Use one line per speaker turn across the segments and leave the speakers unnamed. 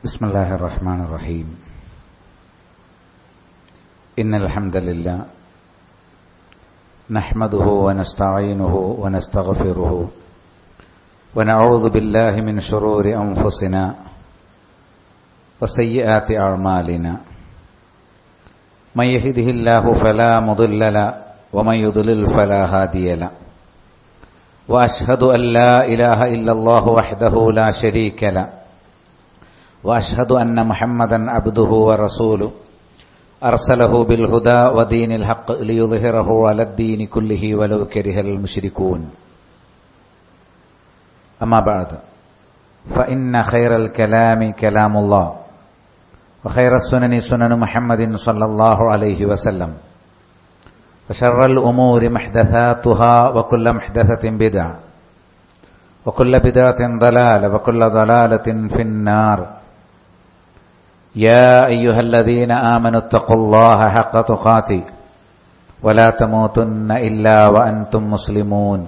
بسم الله الرحمن الرحيم إن الحمد لله نحمده ونستعينه ونستغفره ونعوذ بالله من شرور أنفسنا وسيئات أعمالنا من يهده الله فلا مضل له ومن يضلل فلا هادي له وأشهد أن لا إله إلا الله وحده لا شريك له واشهد ان محمدا عبده ورسوله ارسله بالهدى ودين الحق ليظهره على الدين كله ولو كره المشركون اما بعد فان خير الكلام كلام الله وخير السنن سنن محمد صلى الله عليه وسلم وشر الامور محدثاتها وكل محدثه بدعه وكل بدعه ضلاله وكل ضلاله في النار يا أيها الذين آمنوا اتقوا الله حق تقاته ولا تموتن إلا وأنتم مسلمون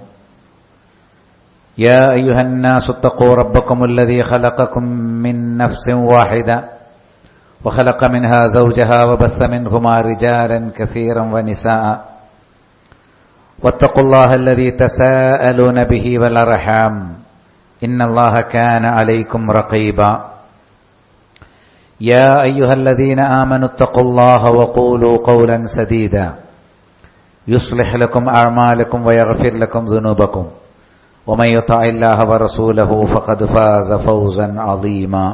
يا أيها الناس اتقوا ربكم الذي خلقكم من نفس واحدة وخلق منها زوجها وبث منهما رجالا كثيرا ونساء واتقوا الله الذي تساءلون به والأرحام إن الله كان عليكم رقيبا يا أيها الذين آمنوا اتقوا الله وقولوا قولا سديدا يصلح لكم أعمالكم ويغفر لكم ذنوبكم ومن يطع الله ورسوله فقد فاز فوزا عظيما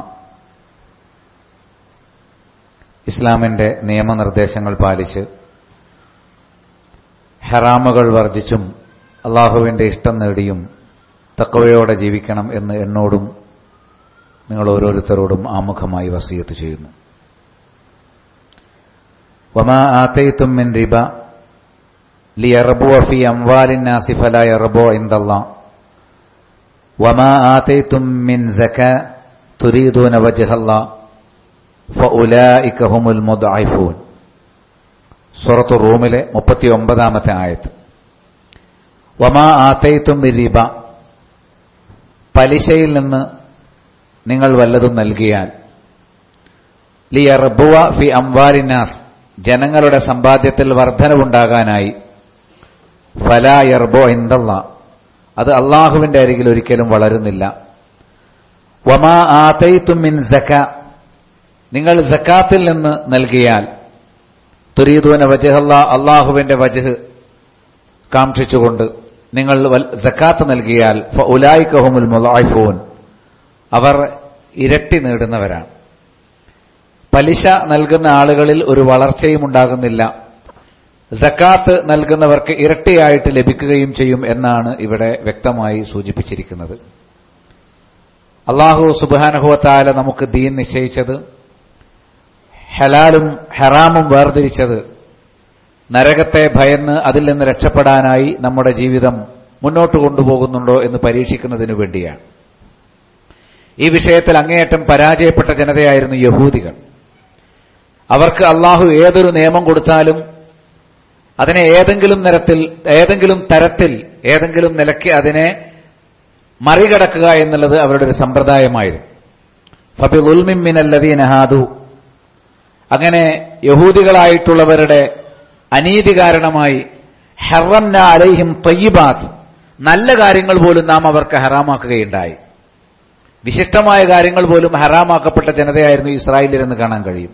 ഇസ്ലാമിന്റെ നിയമനിർദ്ദേശങ്ങൾ പാലിച്ച് ഹറാമുകൾ വർജിച്ചും അള്ളാഹുവിന്റെ ഇഷ്ടം നേടിയും തക്കവയോടെ ജീവിക്കണം എന്ന് എന്നോടും നിങ്ങൾ ഓരോരുത്തരോടും ആമുഖമായി വസീയത്ത് ചെയ്യുന്നു വമാ ആതൈത്തും മിൻ റിബ ലിയർബുവ ഫി അംവാലിൻ നാസി ഫലാ യർബു ഇൻദല്ലാഹ് വമാ ആതൈത്തും മിൻ സക തുരീദൂന വജ്ഹല്ലാഹ് ഫഉലൈക ഹുമുൽ മുദ്ഇഫൂൻ സൂറത്തു റൂമിലെ 39ാമത്തെ ആയത്ത് വമാ ആതൈത്തും മിൻ റിബ പലിശയിൽ നിന്ന് നിങ്ങൾ വല്ലതും നൽകിയാൽ ലിയർബുവ ഫി അംവാലിനാസ് ജനങ്ങളുടെ സമ്പാദ്യത്തിൽ വർധനവുണ്ടാകാനായി ഫലാ യർബോ ഇന്ദല്ല അത് അള്ളാഹുവിന്റെ അരികിൽ ഒരിക്കലും വളരുന്നില്ല വമാ ആതൈത്തും മിൻ സക നിങ്ങൾ സക്കാത്തിൽ നിന്ന് നൽകിയാൽ തുരീദൂന വജഹല്ല അള്ളാഹുവിന്റെ വജഹ് കാക്ഷിച്ചുകൊണ്ട് നിങ്ങൾ സക്കാത്ത് നൽകിയാൽ ഫ ഉലായിക്കഹുമുൽ മുലായിഫൂൻ അവർ ഇരട്ടി നേടുന്നവരാണ് പലിശ നൽകുന്ന ആളുകളിൽ ഒരു വളർച്ചയും ഉണ്ടാകുന്നില്ല സക്കാത്ത് നൽകുന്നവർക്ക് ഇരട്ടിയായിട്ട് ലഭിക്കുകയും ചെയ്യും എന്നാണ് ഇവിടെ വ്യക്തമായി സൂചിപ്പിച്ചിരിക്കുന്നത് അള്ളാഹു സുബാനഹുവത്താല നമുക്ക് ദീൻ നിശ്ചയിച്ചത് ഹലാലും ഹറാമും വേർതിരിച്ചത് നരകത്തെ ഭയന്ന് അതിൽ നിന്ന് രക്ഷപ്പെടാനായി നമ്മുടെ ജീവിതം മുന്നോട്ട് കൊണ്ടുപോകുന്നുണ്ടോ എന്ന് പരീക്ഷിക്കുന്നതിനു വേണ്ടിയാണ് ഈ വിഷയത്തിൽ അങ്ങേയറ്റം പരാജയപ്പെട്ട ജനതയായിരുന്നു യഹൂദികൾ അവർക്ക് അള്ളാഹു ഏതൊരു നിയമം കൊടുത്താലും അതിനെ ഏതെങ്കിലും നിരത്തിൽ ഏതെങ്കിലും തരത്തിൽ ഏതെങ്കിലും നിലയ്ക്ക് അതിനെ മറികടക്കുക എന്നുള്ളത് അവരുടെ ഒരു സമ്പ്രദായമായിരുന്നു ഫബിൽ ഉൽമിമിനല്ലതീനഹാദു അങ്ങനെ യഹൂദികളായിട്ടുള്ളവരുടെ അനീതി കാരണമായി ഹറംന അലൈഹിം തൊയ്യബാത്ത് നല്ല കാര്യങ്ങൾ പോലും നാം അവർക്ക് ഹറാമാക്കുകയുണ്ടായി വിശിഷ്ടമായ കാര്യങ്ങൾ പോലും ഹറാമാക്കപ്പെട്ട ജനതയായിരുന്നു ഇസ്രായേലിലെന്ന് കാണാൻ കഴിയും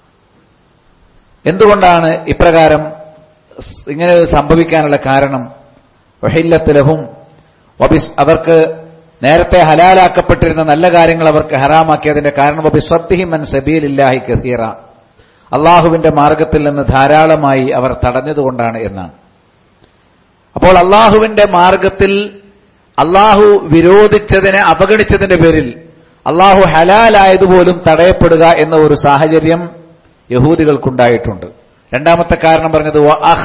എന്തുകൊണ്ടാണ് ഇപ്രകാരം ഇങ്ങനെ സംഭവിക്കാനുള്ള കാരണം വഹില്ലത്തിലഹും അവർക്ക് നേരത്തെ ഹലാലാക്കപ്പെട്ടിരുന്ന നല്ല കാര്യങ്ങൾ അവർക്ക് ഹറാമാക്കിയതിന്റെ കാരണം ബിസ്വദ്ഹിമൻ സബീലില്ലാഹി കസീറ അള്ളാഹുവിന്റെ മാർഗത്തിൽ നിന്ന് ധാരാളമായി അവർ തടഞ്ഞതുകൊണ്ടാണ് എന്നാണ് അപ്പോൾ അള്ളാഹുവിന്റെ മാർഗത്തിൽ അള്ളാഹു വിരോധിച്ചതിനെ അവഗണിച്ചതിന്റെ പേരിൽ അള്ളാഹു ഹലാലായതുപോലും തടയപ്പെടുക എന്ന ഒരു സാഹചര്യം യഹൂദികൾക്കുണ്ടായിട്ടുണ്ട് രണ്ടാമത്തെ കാരണം പറഞ്ഞത്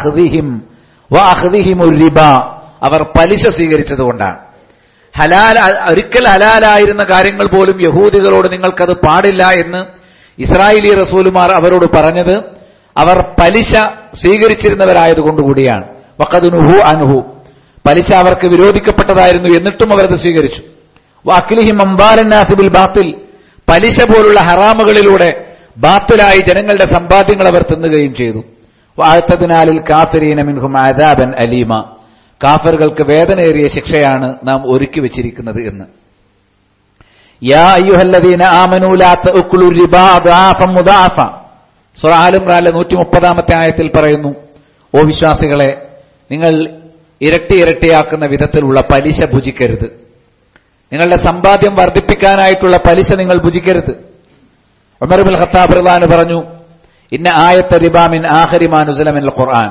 റിബ അവർ പലിശ സ്വീകരിച്ചതുകൊണ്ടാണ് ഹലാൽ ഒരിക്കൽ ഹലാലായിരുന്ന കാര്യങ്ങൾ പോലും യഹൂദികളോട് നിങ്ങൾക്കത് പാടില്ല എന്ന് ഇസ്രായേലി റസൂലുമാർ അവരോട് പറഞ്ഞത് അവർ പലിശ സ്വീകരിച്ചിരുന്നവരായതുകൊണ്ടുകൂടിയാണ് വക്കതുനുഹു അനുഹു പലിശ അവർക്ക് വിരോധിക്കപ്പെട്ടതായിരുന്നു എന്നിട്ടും അവരത് സ്വീകരിച്ചു വാക്കിലിഹിം അംബാലന്നാസിബിൽ ബാത്തിൽ പലിശ പോലുള്ള ഹറാമുകളിലൂടെ ബാത്തുലായി ജനങ്ങളുടെ സമ്പാദ്യങ്ങൾ അവർ തിന്നുകയും ചെയ്തു വാഴ്ത്തതിനാലിൽ കാഫിരീന മിൻഹും ആദാബൻ അലീമ കാഫറുകൾക്ക് വേദനയേറിയ ശിക്ഷയാണ് നാം ഒരുക്കി വെച്ചിരിക്കുന്നത് എന്ന് യാ അയ്യുഹല്ലദീന ആമനൂ ലാ തഅക്കുലു റിബാ ദാഫം മുദാഫ സൂറ ആൽ ഇംറാനിലെ 130ാമത്തെ ആയത്തിൽ പറയുന്നു ഓ വിശ്വാസികളെ നിങ്ങൾ ഇരട്ടി ഇരട്ടിയാക്കുന്ന വിധത്തിലുള്ള പലിശ ഭുജിക്കരുത് നിങ്ങളുടെ സമ്പാദ്യം വർദ്ധിപ്പിക്കാനായിട്ടുള്ള പലിശ നിങ്ങൾ ഭുജിക്കരുത് ഉമർബുൽ ഖത്താബ് റളിയല്ലാഹു പറഞ്ഞു ഇന്ന ആയത്ത റിബാമിൻ ആഖരിമാനുസലമിൻ ഖുർആൻ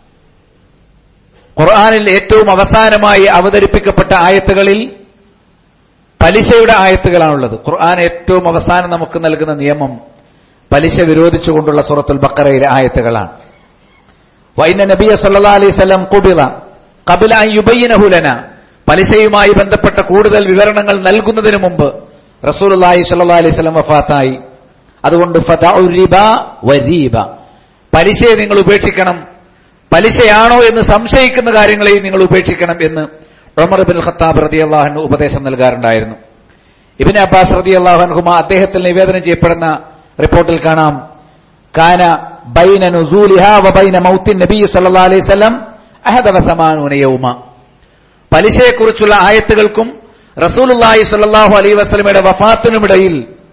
ഖുർആനിൽ ഏറ്റവും അവസാനമായി അവതരിപ്പിക്കപ്പെട്ട ആയത്തുകളിൽ പലിശയുടെ ആയത്തുകളാണുള്ളത് ഖുർആൻ ഏറ്റവും അവസാനം നമുക്ക് നൽകുന്ന നിയമം പലിശ വിരോധിച്ചുകൊണ്ടുള്ള സൂറത്തുൽ ബക്കറയിലെ ആയത്തുകളാണ് വൈന നബിയ സല്ലാ അലൈഹി സ്വലം കുബിറ കബില യുബയ്യനഹുലന പലിശയുമായി ബന്ധപ്പെട്ട കൂടുതൽ വിവരണങ്ങൾ നൽകുന്നതിന് മുമ്പ് റസൂലുള്ളാഹി സ്വല്ലല്ലാഹി അലൈഹി വസല്ലം വഫാത്തായി അതുകൊണ്ട് ഫദഉരിബ വരീബ പലിശയെ നിങ്ങൾ ഉപേക്ഷിക്കണം പലിശയാണോ എന്ന് സംശയിക്കുന്ന കാര്യങ്ങളെയും നിങ്ങൾ ഉപേക്ഷിക്കണം എന്ന് ഉമർ ബിൻ ഖത്താബ് റളിയല്ലാഹു ഉപദേശം നൽകാറുണ്ടായിരുന്നു ഇബ്നു അബ്ബാസ് റളിയല്ലാഹു അൻഹുമ അദ്ദേഹത്തിൽ നിവേദനം ചെയ്യപ്പെടുന്ന റിപ്പോർട്ടിൽ കാണാം കാന ബൈന നുസൂലിഹാ വ ബൈന മൗത്തിൻ നബി സല്ലല്ലാഹു അലൈഹി വസല്ലം അഹദ വസമാനൂന യൗമ പലിശയെക്കുറിച്ചുള്ള ആയത്തുകൾക്കും റസൂലുള്ളാഹി സ്വല്ലല്ലാഹു അലൈഹി വസല്ലമയുടെ വഫാത്തിനുമിടയിൽ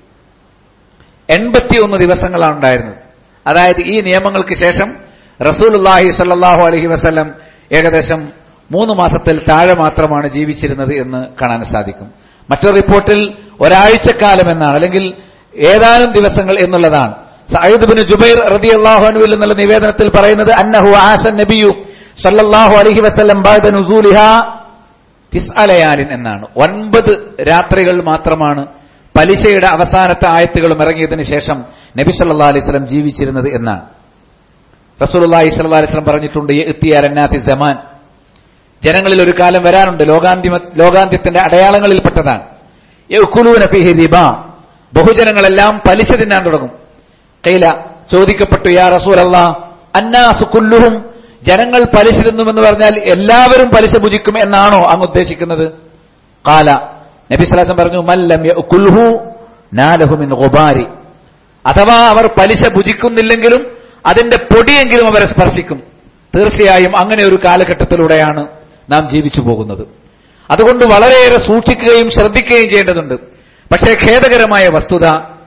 എൺപത്തിയൊന്ന് ദിവസങ്ങളാണ് ഉണ്ടായിരുന്നത് അതായത് ഈ നിയമങ്ങൾക്ക് ശേഷം റസൂലുള്ളാഹി സ്വല്ലല്ലാഹു അലൈഹി വസല്ലം ഏകദേശം മൂന്ന് മാസത്തിൽ താഴെ മാത്രമാണ് ജീവിച്ചിരുന്നത് എന്ന് കാണാൻ സാധിക്കും മറ്റൊരു റിപ്പോർട്ടിൽ ഒരാഴ്ചക്കാലം എന്നാണ് അല്ലെങ്കിൽ ഏതാനും ദിവസങ്ങൾ എന്നുള്ളതാണ് സയ്യിദ് ബിൻ ജുബൈർ റളിയല്ലാഹു അൻഹു എന്നുള്ള നിവേദനത്തിൽ പറയുന്നത് അന്നഹു ആസൻ നബിയു സല്ലല്ലാഹു അലൈഹി വസല്ലം ബഅദ നുസൂലിഹാ തിസ്അലയാലിൻ എന്നാണ് ഒൻപത് രാത്രികൾ മാത്രമാണ് പലിശയുടെ അവസാനത്തെ ആയത്തുകളും ഇറങ്ങിയതിന് ശേഷം നബി സല്ലല്ലാഹു അലൈഹി വസല്ലം ജീവിച്ചിരുന്നത് എന്നാണ് റസൂലുള്ളാഹി സ്വല്ലല്ലാഹു അലൈഹി വസല്ലം പറഞ്ഞിട്ടുണ്ട് യഅ്തിയലന്നാസി സമാൻ ജനങ്ങളിൽ ഒരു കാലം വരാനുണ്ട് ലോകാന്തിമ ലോകാന്ത്യത്തിന്റെ അടയാളങ്ങളിൽപ്പെട്ടതാണ് യഅ്കുലൂന ഫീഹി റിബ ബഹുജനങ്ങളെല്ലാം പലിശ തിന്നാൻ തുടങ്ങും കൈല ചോദിക്കപ്പെട്ടു യാ റസൂലല്ലാ അന്നാസു കുല്ലുഹും ജനങ്ങൾ പലിശ തിന്നുമെന്ന് പറഞ്ഞാൽ എല്ലാവരും പലിശ ഭുജിക്കും എന്നാണോ അങ്ങ് ഉദ്ദേശിക്കുന്നത് കാല നബി സ്വലാസം പറഞ്ഞു മല്ലം യഅ്കുൽഹു നാലഹു മിൻ ഗുബാരി അഥവാ അവർ പലിശ ഭുജിക്കുന്നില്ലെങ്കിലും അതിന്റെ പൊടിയെങ്കിലും അവരെ സ്പർശിക്കും തീർച്ചയായും അങ്ങനെ ഒരു കാലഘട്ടത്തിലൂടെയാണ് നാം ജീവിച്ചു പോകുന്നത് അതുകൊണ്ട് വളരെയേറെ സൂക്ഷിക്കുകയും ശ്രദ്ധിക്കുകയും ചെയ്യേണ്ടതുണ്ട് പക്ഷേ ഖേദകരമായ വസ്തുത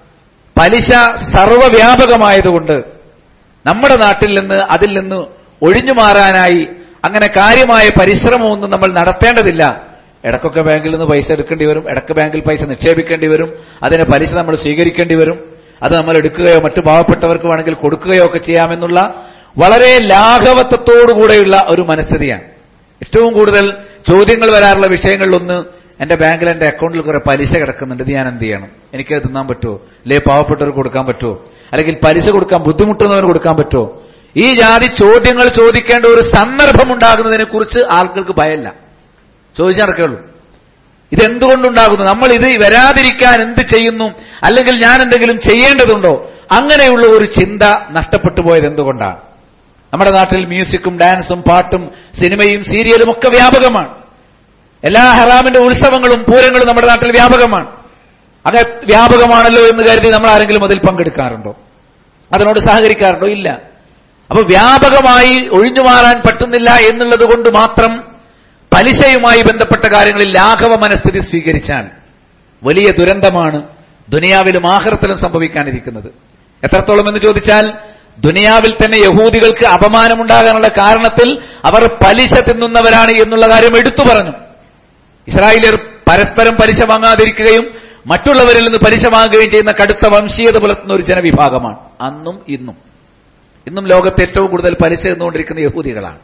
പലിശ സർവ്വവ്യാപകമായതുകൊണ്ട് നമ്മുടെ നാട്ടിൽ നിന്ന് അതിൽ നിന്ന് ഒഴിഞ്ഞു മാറാനായി അങ്ങനെ കാര്യമായ പരിശ്രമമൊന്നും നമ്മൾ നടത്തേണ്ടതില്ല ഇടക്കൊക്കെ ബാങ്കിൽ നിന്ന് പൈസ എടുക്കേണ്ടി വരും ഇടക്ക് ബാങ്കിൽ പൈസ നിക്ഷേപിക്കേണ്ടി വരും അതിന് പലിശ നമ്മൾ സ്വീകരിക്കേണ്ടി വരും അത് നമ്മൾ എടുക്കുകയോ മറ്റു പാവപ്പെട്ടവർക്ക് വേണമെങ്കിൽ കൊടുക്കുകയോ ഒക്കെ ചെയ്യാമെന്നുള്ള വളരെ ലാഘവത്വത്തോടുകൂടെയുള്ള ഒരു മനസ്ഥിതിയാണ് ഏറ്റവും കൂടുതൽ ചോദ്യങ്ങൾ വരാറുള്ള വിഷയങ്ങളിലൊന്ന് എന്റെ ബാങ്കിൽ എന്റെ അക്കൗണ്ടിൽ കുറെ പലിശ കിടക്കുന്നുണ്ട് ഇത് ഞാൻ എന്ത് ചെയ്യണം എനിക്കത് തിന്നാൻ പറ്റുമോ അല്ലെങ്കിൽ പാവപ്പെട്ടവർക്ക് കൊടുക്കാൻ പറ്റുമോ അല്ലെങ്കിൽ പലിശ കൊടുക്കാൻ ബുദ്ധിമുട്ടുന്നവന് കൊടുക്കാൻ പറ്റുമോ ഈ ജാതി ചോദ്യങ്ങൾ ചോദിക്കേണ്ട ഒരു സന്ദർഭം ഉണ്ടാകുന്നതിനെ കുറിച്ച് ആൾക്കൾക്ക് ഭയമില്ല ചോദിച്ചടക്കുള്ളൂ ഇതെന്തുകൊണ്ടുണ്ടാകുന്നു നമ്മൾ ഇത് വരാതിരിക്കാൻ എന്ത് ചെയ്യുന്നു അല്ലെങ്കിൽ ഞാൻ എന്തെങ്കിലും ചെയ്യേണ്ടതുണ്ടോ അങ്ങനെയുള്ള ഒരു ചിന്ത നഷ്ടപ്പെട്ടു പോയത് എന്തുകൊണ്ടാണ് നമ്മുടെ നാട്ടിൽ മ്യൂസിക്കും ഡാൻസും പാട്ടും സിനിമയും സീരിയലും ഒക്കെ വ്യാപകമാണ് എല്ലാ ഹറാമിന്റെ ഉത്സവങ്ങളും പൂരങ്ങളും നമ്മുടെ നാട്ടിൽ വ്യാപകമാണ് അത് വ്യാപകമാണല്ലോ എന്ന് കരുതി നമ്മൾ ആരെങ്കിലും അതിൽ പങ്കെടുക്കാറുണ്ടോ അതിനോട് സഹകരിക്കാറുണ്ടോ ഇല്ല അപ്പൊ വ്യാപകമായി ഒഴിഞ്ഞു മാറാൻ പറ്റുന്നില്ല എന്നുള്ളത് കൊണ്ട് മാത്രം പലിശയുമായി ബന്ധപ്പെട്ട കാര്യങ്ങളിൽ ലാഘവ മനസ്ഥിതി സ്വീകരിച്ചാൽ വലിയ ദുരന്തമാണ് ദുനിയാവിലും ആഹ്റത്തിലും സംഭവിക്കാനിരിക്കുന്നത് എത്രത്തോളം എന്ന് ചോദിച്ചാൽ ദുനിയാവിൽ തന്നെ യഹൂദികൾക്ക് അപമാനമുണ്ടാകാനുള്ള കാരണത്തിൽ അവർ പലിശ തിന്നുന്നവരാണ് എന്നുള്ള കാര്യം എടുത്തു പറഞ്ഞു ഇസ്രായേലിയർ പരസ്പരം പലിശ വാങ്ങാതിരിക്കുകയും മറ്റുള്ളവരിൽ നിന്ന് പലിശ വാങ്ങുകയും ചെയ്യുന്ന കടുത്ത വംശീയത പുലർത്തുന്ന ഒരു ജനവിഭാഗമാണ് അന്നും ഇന്നും ഇന്നും ലോകത്ത് ഏറ്റവും കൂടുതൽ പലിശ എന്നുകൊണ്ടിരിക്കുന്ന യഹൂദികളാണ്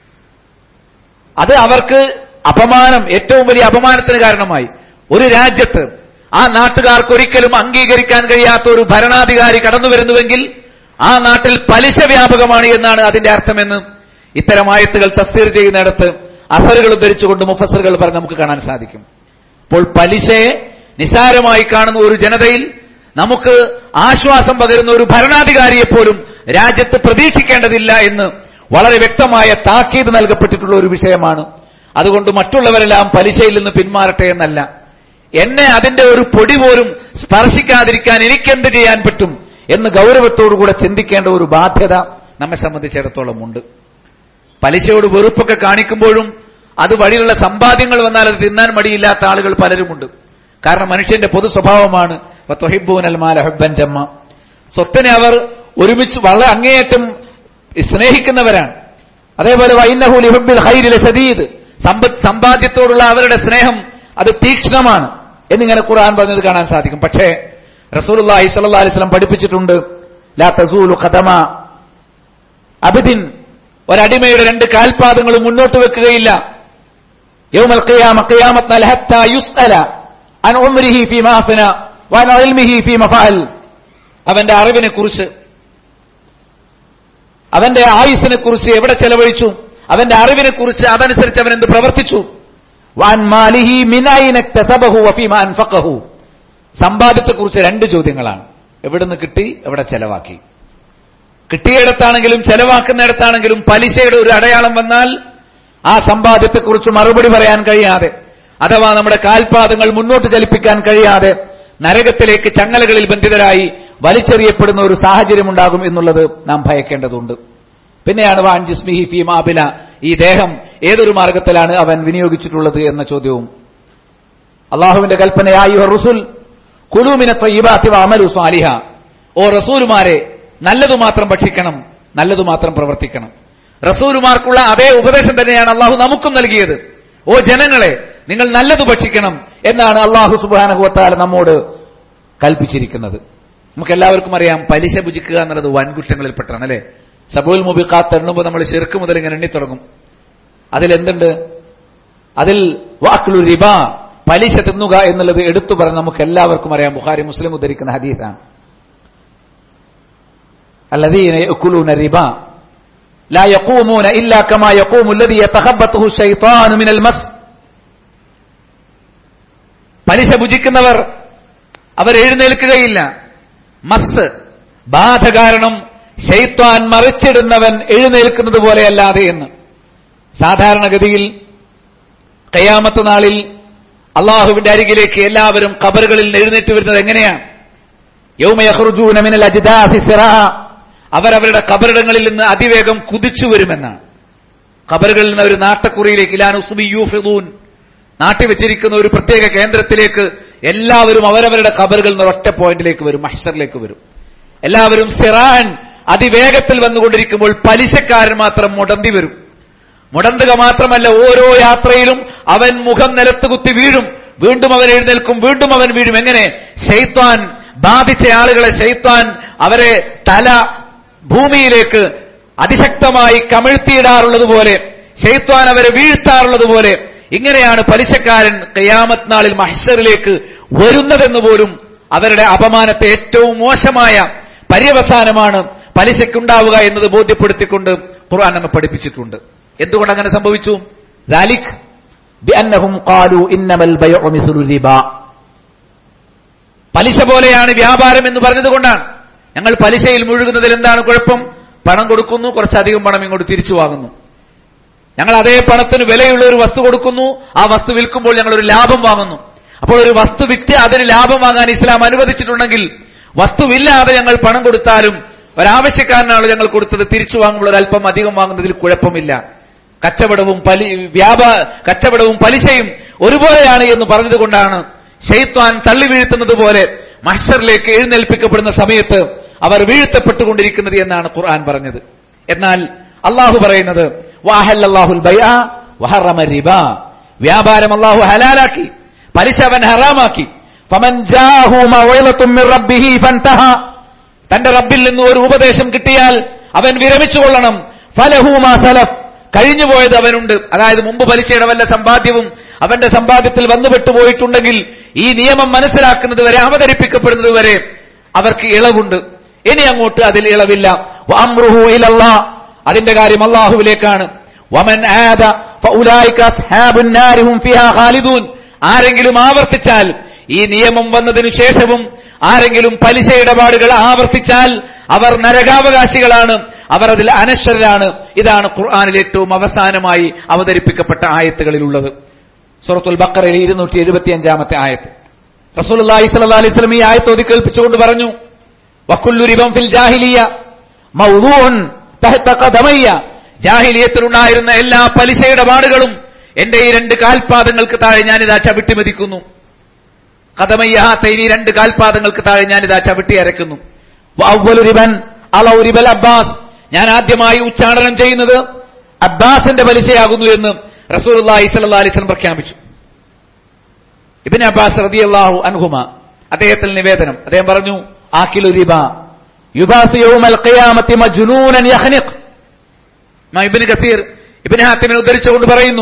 അത് അവർക്ക് അപമാനം ഏറ്റവും വലിയ അപമാനത്തിന് കാരണമായി ഒരു രാജ്യത്ത് ആ നാട്ടുകാർക്ക് ഒരിക്കലും അംഗീകരിക്കാൻ കഴിയാത്ത ഒരു ഭരണാധികാരി കടന്നു വരുന്നുവെങ്കിൽ ആ നാട്ടിൽ പലിശ വ്യാപകമാണ് എന്നാണ് അതിന്റെ അർത്ഥമെന്ന് ഇത്തരം ആയത്തുകൾ തഫ്സീർ ചെയ്യുന്നിടത്ത് അസറുകൾ ഉദ്ധരിച്ചുകൊണ്ട് മുഫസറുകൾ പറഞ്ഞ് നമുക്ക് കാണാൻ സാധിക്കും അപ്പോൾ പലിശയെ നിസാരമായി കാണുന്ന ഒരു ജനതയിൽ നമുക്ക് ആശ്വാസം പകരുന്ന ഒരു ഭരണാധികാരിയെ പോലും രാജ്യത്ത് പ്രതീക്ഷിക്കേണ്ടതില്ല എന്ന് വളരെ വ്യക്തമായ താക്കീത് നൽകപ്പെട്ടിട്ടുള്ള ഒരു വിഷയമാണ് അതുകൊണ്ട് മറ്റുള്ളവരെല്ലാം പലിശയിൽ നിന്ന് പിന്മാറട്ടെ എന്നല്ല
എന്നെ അതിന്റെ ഒരു പൊടി പോലും സ്പർശിക്കാതിരിക്കാൻ എനിക്കെന്ത് ചെയ്യാൻ പറ്റും എന്ന് ഗൗരവത്തോടുകൂടെ ചിന്തിക്കേണ്ട ഒരു ബാധ്യത നമ്മെ സംബന്ധിച്ചിടത്തോളം ഉണ്ട് പലിശയോട് വെറുപ്പൊക്കെ കാണിക്കുമ്പോഴും അത് വഴിയുള്ള സമ്പാദ്യങ്ങൾ വന്നാൽ അത് തിന്നാൻ മടിയില്ലാത്ത ആളുകൾ പലരുമുണ്ട് കാരണം മനുഷ്യന്റെ പൊതു സ്വഭാവമാണ് തൊഹിബൂനൽ മാല ഹബ്ബൻ ജമ്മ സ്വത്തിനെ അവർ ഒരുമിച്ച് വളരെ അങ്ങേയറ്റം സ്നേഹിക്കുന്നവരാണ് അതേപോലെ വൈന്നഹു ലിഹബ്ബിൽ ഹൈരിലെ സദീദ് സമ്പത്ത് സമ്പാദ്യത്തോടുള്ള അവരുടെ സ്നേഹം അത് തീക്ഷ്ണമാണ് എന്നിങ്ങനെ ഖുർആൻ പറഞ്ഞത് കാണാൻ സാധിക്കും പക്ഷേ റസൂലുള്ളാഹി സ്വല്ലല്ലാഹി അലൈഹി വസല്ലം പഠിപ്പിച്ചിട്ടുണ്ട് ലാ തസൂലു ഖദമ അബ്ദിൻ ഒരടിമയുടെ രണ്ട് കാൽപാദങ്ങളും മുന്നോട്ട് വെക്കുകയില്ല യൗമൽ ഖിയാമ ഖിയാമത്ത് നാൾ ഹത്താ യുസ്അല അൻ ഉംരിഹി ഫീമാ അഫ്ന വഅൻ ഇൽമിഹി ഫീമാ ഫഅൽ അവന്റെ അറിവിനെ കുറിച്ച് അവന്റെ ആയുസ്സിനെ കുറിച്ച് എവിടെ ചെലവഴിച്ചു അവന്റെ അറിവിനെ കുറിച്ച് അതനുസരിച്ച് അവൻ എന്ത് പ്രവർത്തിച്ചു വാൻ മാലിഹി മിനായിനക്തസബഹു വഫീമ അൻഫഖഹു സമ്പാദ്യത്തെക്കുറിച്ച് രണ്ട് ചോദ്യങ്ങളാണ് എവിടുന്ന് കിട്ടി എവിടെ ചെലവാക്കി കിട്ടിയിടത്താണെങ്കിലും ചെലവാക്കുന്നിടത്താണെങ്കിലും പലിശയുടെ ഒരു അടയാളം വന്നാൽ ആ സമ്പാദ്യത്തെക്കുറിച്ച് മറുപടി പറയാൻ കഴിയാതെ അഥവാ നമ്മുടെ കാൽപാദങ്ങൾ മുന്നോട്ട് ചലിപ്പിക്കാൻ കഴിയാതെ നരകത്തിലേക്ക് ചങ്ങലകളിൽ ബന്ധിതരായി വലിച്ചെറിയപ്പെടുന്ന ഒരു സാഹചര്യം ഉണ്ടാകും എന്നുള്ളത് നാം ഭയക്കേണ്ടതുണ്ട് പിന്നെയാണ് വാൻ ജിസ്മിഹി ഫീ മാബില ഈ ദേഹം ഏതൊരു മാർഗത്തിലാണ് അവൻ വിനിയോഗിച്ചിട്ടുള്ളത് എന്ന ചോദ്യവും അള്ളാഹുവിന്റെ കൽപ്പനയായി റുസുൽ കുലൂമിനെ ത്വയ്യിബാത്തി അമലു സ്വാലിഹ ഓ റസൂലുമാരെ നല്ലതു മാത്രം ഭക്ഷിക്കണം നല്ലതു മാത്രം പ്രവർത്തിക്കണം റസൂലുമാർക്കുള്ള അതേ ഉപദേശം തന്നെയാണ് അള്ളാഹു നമുക്കും നൽകിയത് ഓ ജനങ്ങളെ നിങ്ങൾ നല്ലത് ഭക്ഷിക്കണം എന്നാണ് അള്ളാഹു സുബാനഹുവത്താല നമ്മോട് കൽപ്പിച്ചിരിക്കുന്നത് നമുക്ക് എല്ലാവർക്കും അറിയാം പലിശ ഭുജിക്കുക എന്നുള്ളത് വൻകുറ്റങ്ങളിൽപ്പെട്ടാണ് അല്ലെ സബുൽ മുബിഖാത്ത് എണ്ണുമ്പോൾ നമ്മൾ ചെറുക്ക് മുതൽ ഇങ്ങനെ എണ്ണിത്തുടങ്ങും അതിലെന്തുണ്ട് അതിൽ വാക്കുലു റിബ പലിശ തിന്നുക എന്നുള്ളത് എടുത്തു പറഞ്ഞ് നമുക്ക് എല്ലാവർക്കും അറിയാം ബുഖാരി മുസ്ലിം ഉദ്ധരിക്കുന്ന ഹദീസാണ് الذين يأكلون الربا لا يقومون إلا كما يقوم الذي يتخبطه الشيطان من المس പലിശ ഭുജിക്കുന്നവർ അവർ എഴുന്നേൽക്കുകയില്ല മസ് ബാധ കാരണം ശൈത്വാൻ മറിച്ചിടുന്നവൻ എഴുന്നേൽക്കുന്നത് പോലെയല്ലാതെ എന്ന് സാധാരണഗതിയിൽ കയ്യാമത്ത് നാളിൽ അള്ളാഹുവിന്റെ അരികിലേക്ക് എല്ലാവരും കബറുകളിൽ എഴുന്നേറ്റ് വരുന്നത് എങ്ങനെയാണ് യൗമയഹ്റുജൂന മിനൽ അജ്ദാസി സിറാ അവരവരുടെ കബറിടങ്ങളിൽ നിന്ന് അതിവേഗം കുതിച്ചു വരുമെന്നാണ് കബറുകളിൽ നിന്ന് ഒരു നാട്ടക്കുറിയിലേക്ക് ഇലാനുസുബിയൂഫിദൂൻ നാട്ടി വെച്ചിരിക്കുന്ന ഒരു പ്രത്യേക കേന്ദ്രത്തിലേക്ക് എല്ലാവരും അവരവരുടെ കബറുകളിൽ നിന്ന് ഒറ്റ പോയിന്റിലേക്ക് വരും മഹ്ഷറിലേക്ക് വരും എല്ലാവരും സിറാൻ അതിവേഗത്തിൽ വന്നുകൊണ്ടിരിക്കുമ്പോൾ പലിശക്കാരൻ മാത്രം മുടന്തി വരും മുടന്തുക മാത്രമല്ല ഓരോ യാത്രയിലും അവൻ മുഖം നിലത്ത് കുത്തി വീഴും വീണ്ടും അവൻ എഴുന്നേൽക്കും വീണ്ടും അവൻ വീഴും എങ്ങനെ ഷെയ്ത്താൻ ബാധിച്ച ആളുകളെ ഷെയ്ത്താൻ അവരെ തല ഭൂമിയിലേക്ക് അതിശക്തമായി കമിഴ്ത്തിയിടാറുള്ളത് പോലെ ഷെയ്ത്താൻ അവരെ വീഴ്ത്താറുള്ളത് പോലെ ഇങ്ങനെയാണ് പലിശക്കാരൻ കയ്യാമത്ത് നാളിൽ മഹ്ഷറിലേക്ക് വരുന്നതെന്ന് പോലും അവരുടെ അപമാനത്തെ ഏറ്റവും മോശമായ പര്യവസാനമാണ് പലിശയ്ക്കുണ്ടാവുക എന്നത് ബോധ്യപ്പെടുത്തിക്കൊണ്ട് ഖുർആൻ നമ്മെ പഠിപ്പിച്ചിട്ടുണ്ട് എന്തുകൊണ്ട് അങ്ങനെ സംഭവിച്ചു ദാലിക് ബിഅന്നഹും ഖാലു ഇന്നമൽ ബൈഉ മിസ്ലു റിബ പലിശ പോലെയാണ് വ്യാപാരം എന്ന് പറഞ്ഞതുകൊണ്ടാണ് ഞങ്ങൾ പലിശയിൽ മുഴുകുന്നതിൽ എന്താണ് കുഴപ്പം പണം കൊടുക്കുന്നു കുറച്ചധികം പണം ഇങ്ങോട്ട് തിരിച്ചു വാങ്ങുന്നു ഞങ്ങൾ അതേ പണത്തിന് വിലയുള്ള ഒരു വസ്തു കൊടുക്കുന്നു ആ വസ്തു വിൽക്കുമ്പോൾ ഞങ്ങൾ ഒരു ലാഭം വാങ്ങുന്നു അപ്പോൾ ഒരു വസ്തു വിറ്റ് അതിന് ലാഭം വാങ്ങാൻ ഇസ്ലാം അനുവദിച്ചിട്ടുണ്ടെങ്കിൽ വസ്തുവില്ലാതെ ഞങ്ങൾ പണം കൊടുത്താലും ഒരാവശ്യക്കാരനാണ് ഞങ്ങൾ കൊടുത്തത് തിരിച്ചു വാങ്ങുമ്പോൾ ഒരല്പം അധികം വാങ്ങുന്നതിൽ കുഴപ്പമില്ല കച്ചവടവും പലി വ്യാപാ കച്ചവടവും പലിശയും ഒരുപോലെയാണ് എന്ന് പറഞ്ഞതുകൊണ്ടാണ് ഷെയ്ത്വാൻ തള്ളി വീഴ്ത്തുന്നത് പോലെ മഷറിലേക്ക് എഴുന്നേൽപ്പിക്കപ്പെടുന്ന സമയത്ത് അവർ വീഴ്ത്തപ്പെട്ടുകൊണ്ടിരിക്കുന്നത് എന്നാണ് ഖുർആൻ പറഞ്ഞത് എന്നാൽ അള്ളാഹു പറയുന്നത് വാഹല്ലാഹുൽ ബൈഅ വഹറമ റിബ വ്യാപാരം അള്ളാഹു ഹലാലാക്കി പലിശ അവൻ ഹറാമാക്കി ഫമൻ ജാഹു മൗഇളത്തും മിർ റബ്ബിഹി ഫൻതഹ തന്റെ റബ്ബിൽ നിന്ന് ഒരു ഉപദേശം കിട്ടിയാൽ അവൻ വിരമിച്ചുകൊള്ളണം ഫലഹു മാ സലഫ് കഴിഞ്ഞുപോയത് അവനുണ്ട് അതായത് മുമ്പ് പലിശയുടെ വല്ല സമ്പാദ്യവും അവന്റെ സമ്പാദ്യത്തിൽ വന്നുപെട്ടു പോയിട്ടുണ്ടെങ്കിൽ ഈ നിയമം മനസ്സിലാക്കുന്നത് വരെ അവതരിപ്പിക്കപ്പെടുന്നത് വരെ അവർക്ക് ഇളവുണ്ട് ഇനി അങ്ങോട്ട് അതിൽ ഇളവില്ല വഅംറുഹു ഇലല്ലാ അതിന്റെ കാര്യം അള്ളാഹുവിലേക്കാണ് വമൻ ആദ ഫഉലൈക അസ്ഹാബുൻ നാരി ഹും ഫിഹാ ഖാലിദൂൻ ആരെങ്കിലും ആവർത്തിച്ചാൽ ഈ നിയമം വന്നതിനു ശേഷവും ആരെങ്കിലും പലിശ ഇടപാടുകൾ ആവർത്തിച്ചാൽ അവർ നരകാവകാശികളാണ് അവർ അതിൽ അനശ്വരരാണ് ഇതാണ് ഖുർആാനിൽ ഏറ്റവും അവസാനമായി അവതരിപ്പിക്കപ്പെട്ട ആയത്തുകളിലുള്ളത് സുറത്തുൽ ബക്കറയിൽ ഇരുന്നൂറ്റി എഴുപത്തിയഞ്ചാമത്തെ ആയത്ത് റസൂലുള്ളാഹി സ്വല്ലല്ലാഹി അലൈഹി വസല്ലം ഈ ആയത്ത് ഓതി കേൾപ്പിച്ചുകൊണ്ട് പറഞ്ഞു വക്കുല്ലു റിബം ഫിൽ ജാഹിലിയ മൗദൂഉൻ തഹത ഖദമയ്യ ജാഹിലിയത്തിലുണ്ടായിരുന്ന എല്ലാ പലിശ ഇടപാടുകളും എന്റെ ഈ രണ്ട് കാൽപാദങ്ങൾക്ക് താഴെ ഞാനിതാ ചവിട്ടി മതിക്കുന്നു കഥമയ്യാത്തൈനി രണ്ട് കാൽപാദങ്ങൾക്ക് താഴെ ഞാനിതാ ചവിട്ടി അരയ്ക്കുന്നു വഅവ്വലു റിബൻ അലൗ റിബൽ അബ്ബാസ് ഞാൻ ആദ്യമായി ഉച്ചാടനം ചെയ്യുന്നത് അബ്ബാസിന്റെ പലിശയാകുന്നു എന്ന് റസൂലുള്ളാഹി സ്വല്ലല്ലാഹി അലൈഹി വസല്ലം പ്രഖ്യാപിച്ചു ഇബ്നു അബ്ബാസ് റളിയല്ലാഹു അൻഹുമ അദ്ദേഹത്തിൽ നിവേദനം അദ്ദേഹം പറഞ്ഞു ആക്കിലു റിബ യുബാസു യൗമൽ ഖിയാമത്തി മജ്നൂനൻ യഖ്നിഖ് ഇമാം ഇബ്നു കസീർ ഇബ്നു ഹാത്തിമിനെ ഉദ്ധരിച്ചുകൊണ്ട് പറയുന്നു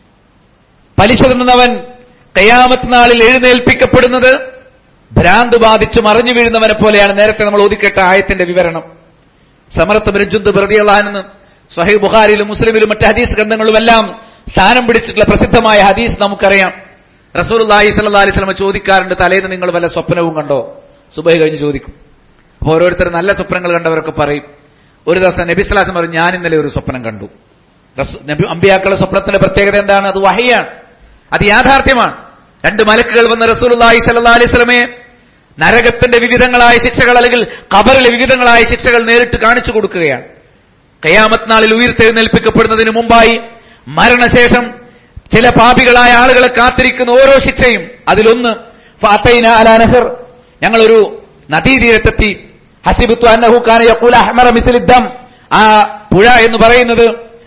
പലിശ തിന്നുന്നവൻ കയാമത്ത് നാളിൽ എഴുന്നേൽപ്പിക്കപ്പെടുന്നത് ഭ്രാന്ത് ബാധിച്ച് മറിഞ്ഞു വീഴുന്നവനെ പോലെയാണ് നേരത്തെ നമ്മൾ ഒതുക്കേട്ട ആയത്തിന്റെ വിവരണം സമർത്ത് ബിരജുന്ത് പ്രതികളാണെന്ന് സഹൈ ബുഖാരിയിലും മുസ്ലിമിലും മറ്റ് ഹദീസ് ഗ്രന്ഥങ്ങളുമെല്ലാം സ്ഥാനം പിടിച്ചിട്ടുള്ള പ്രസിദ്ധമായ ഹദീസ് നമുക്കറിയാം റസൂൽ അലൈഹി സ്വല്ലാ അലൈഹി സ്വലമ ചോദിക്കാറുണ്ട് തലേന്ന് നിങ്ങൾ വല്ല സ്വപ്നവും കണ്ടോ സുബൈ കഴിഞ്ഞ് ചോദിക്കും അപ്പൊ ഓരോരുത്തർ നല്ല സ്വപ്നങ്ങൾ കണ്ടവരൊക്കെ പറയും ഒരു ദിവസം നബി സ്വലാസം പറഞ്ഞു ഞാൻ ഇന്നലെ ഒരു സ്വപ്നം കണ്ടു റസൂ- നബി അമ്പിയാക്കളുടെ സ്വപ്നത്തിന്റെ പ്രത്യേകത എന്താണ് അത് വഹയാണ് അത് യാഥാർത്ഥ്യമാണ് രണ്ട് മലക്കുകൾ വന്ന റസൂലുള്ളാഹി സ്വല്ലല്ലാഹി അലൈഹി വസല്ലമയെ നരകത്തിന്റെ വിവിധങ്ങളായ ശിക്ഷകൾ അല്ലെങ്കിൽ ഖബറിലെ വിവിധങ്ങളായ ശിക്ഷകൾ നേരിട്ട് കാണിച്ചു കൊടുക്കുകയാണ് കയാമത്ത് നാളിൽ ഉയർത്തെഴുന്നേൽപ്പിക്കപ്പെടുന്നതിന് മുമ്പായി മരണശേഷം ചില പാപികളായ ആളുകളെ കാത്തിരിക്കുന്ന ഓരോ ശിക്ഷയും അതിലൊന്ന് ഫാത്തൈന അലാ നഹർ ഞങ്ങളൊരു നദീതീരത്തെത്തി ഹസിബത്തു അന്നഹു കാന യഖൂല അഹ്മറ മിസ്ലി ദം ആ പുഴ എന്ന് പറയുന്നത്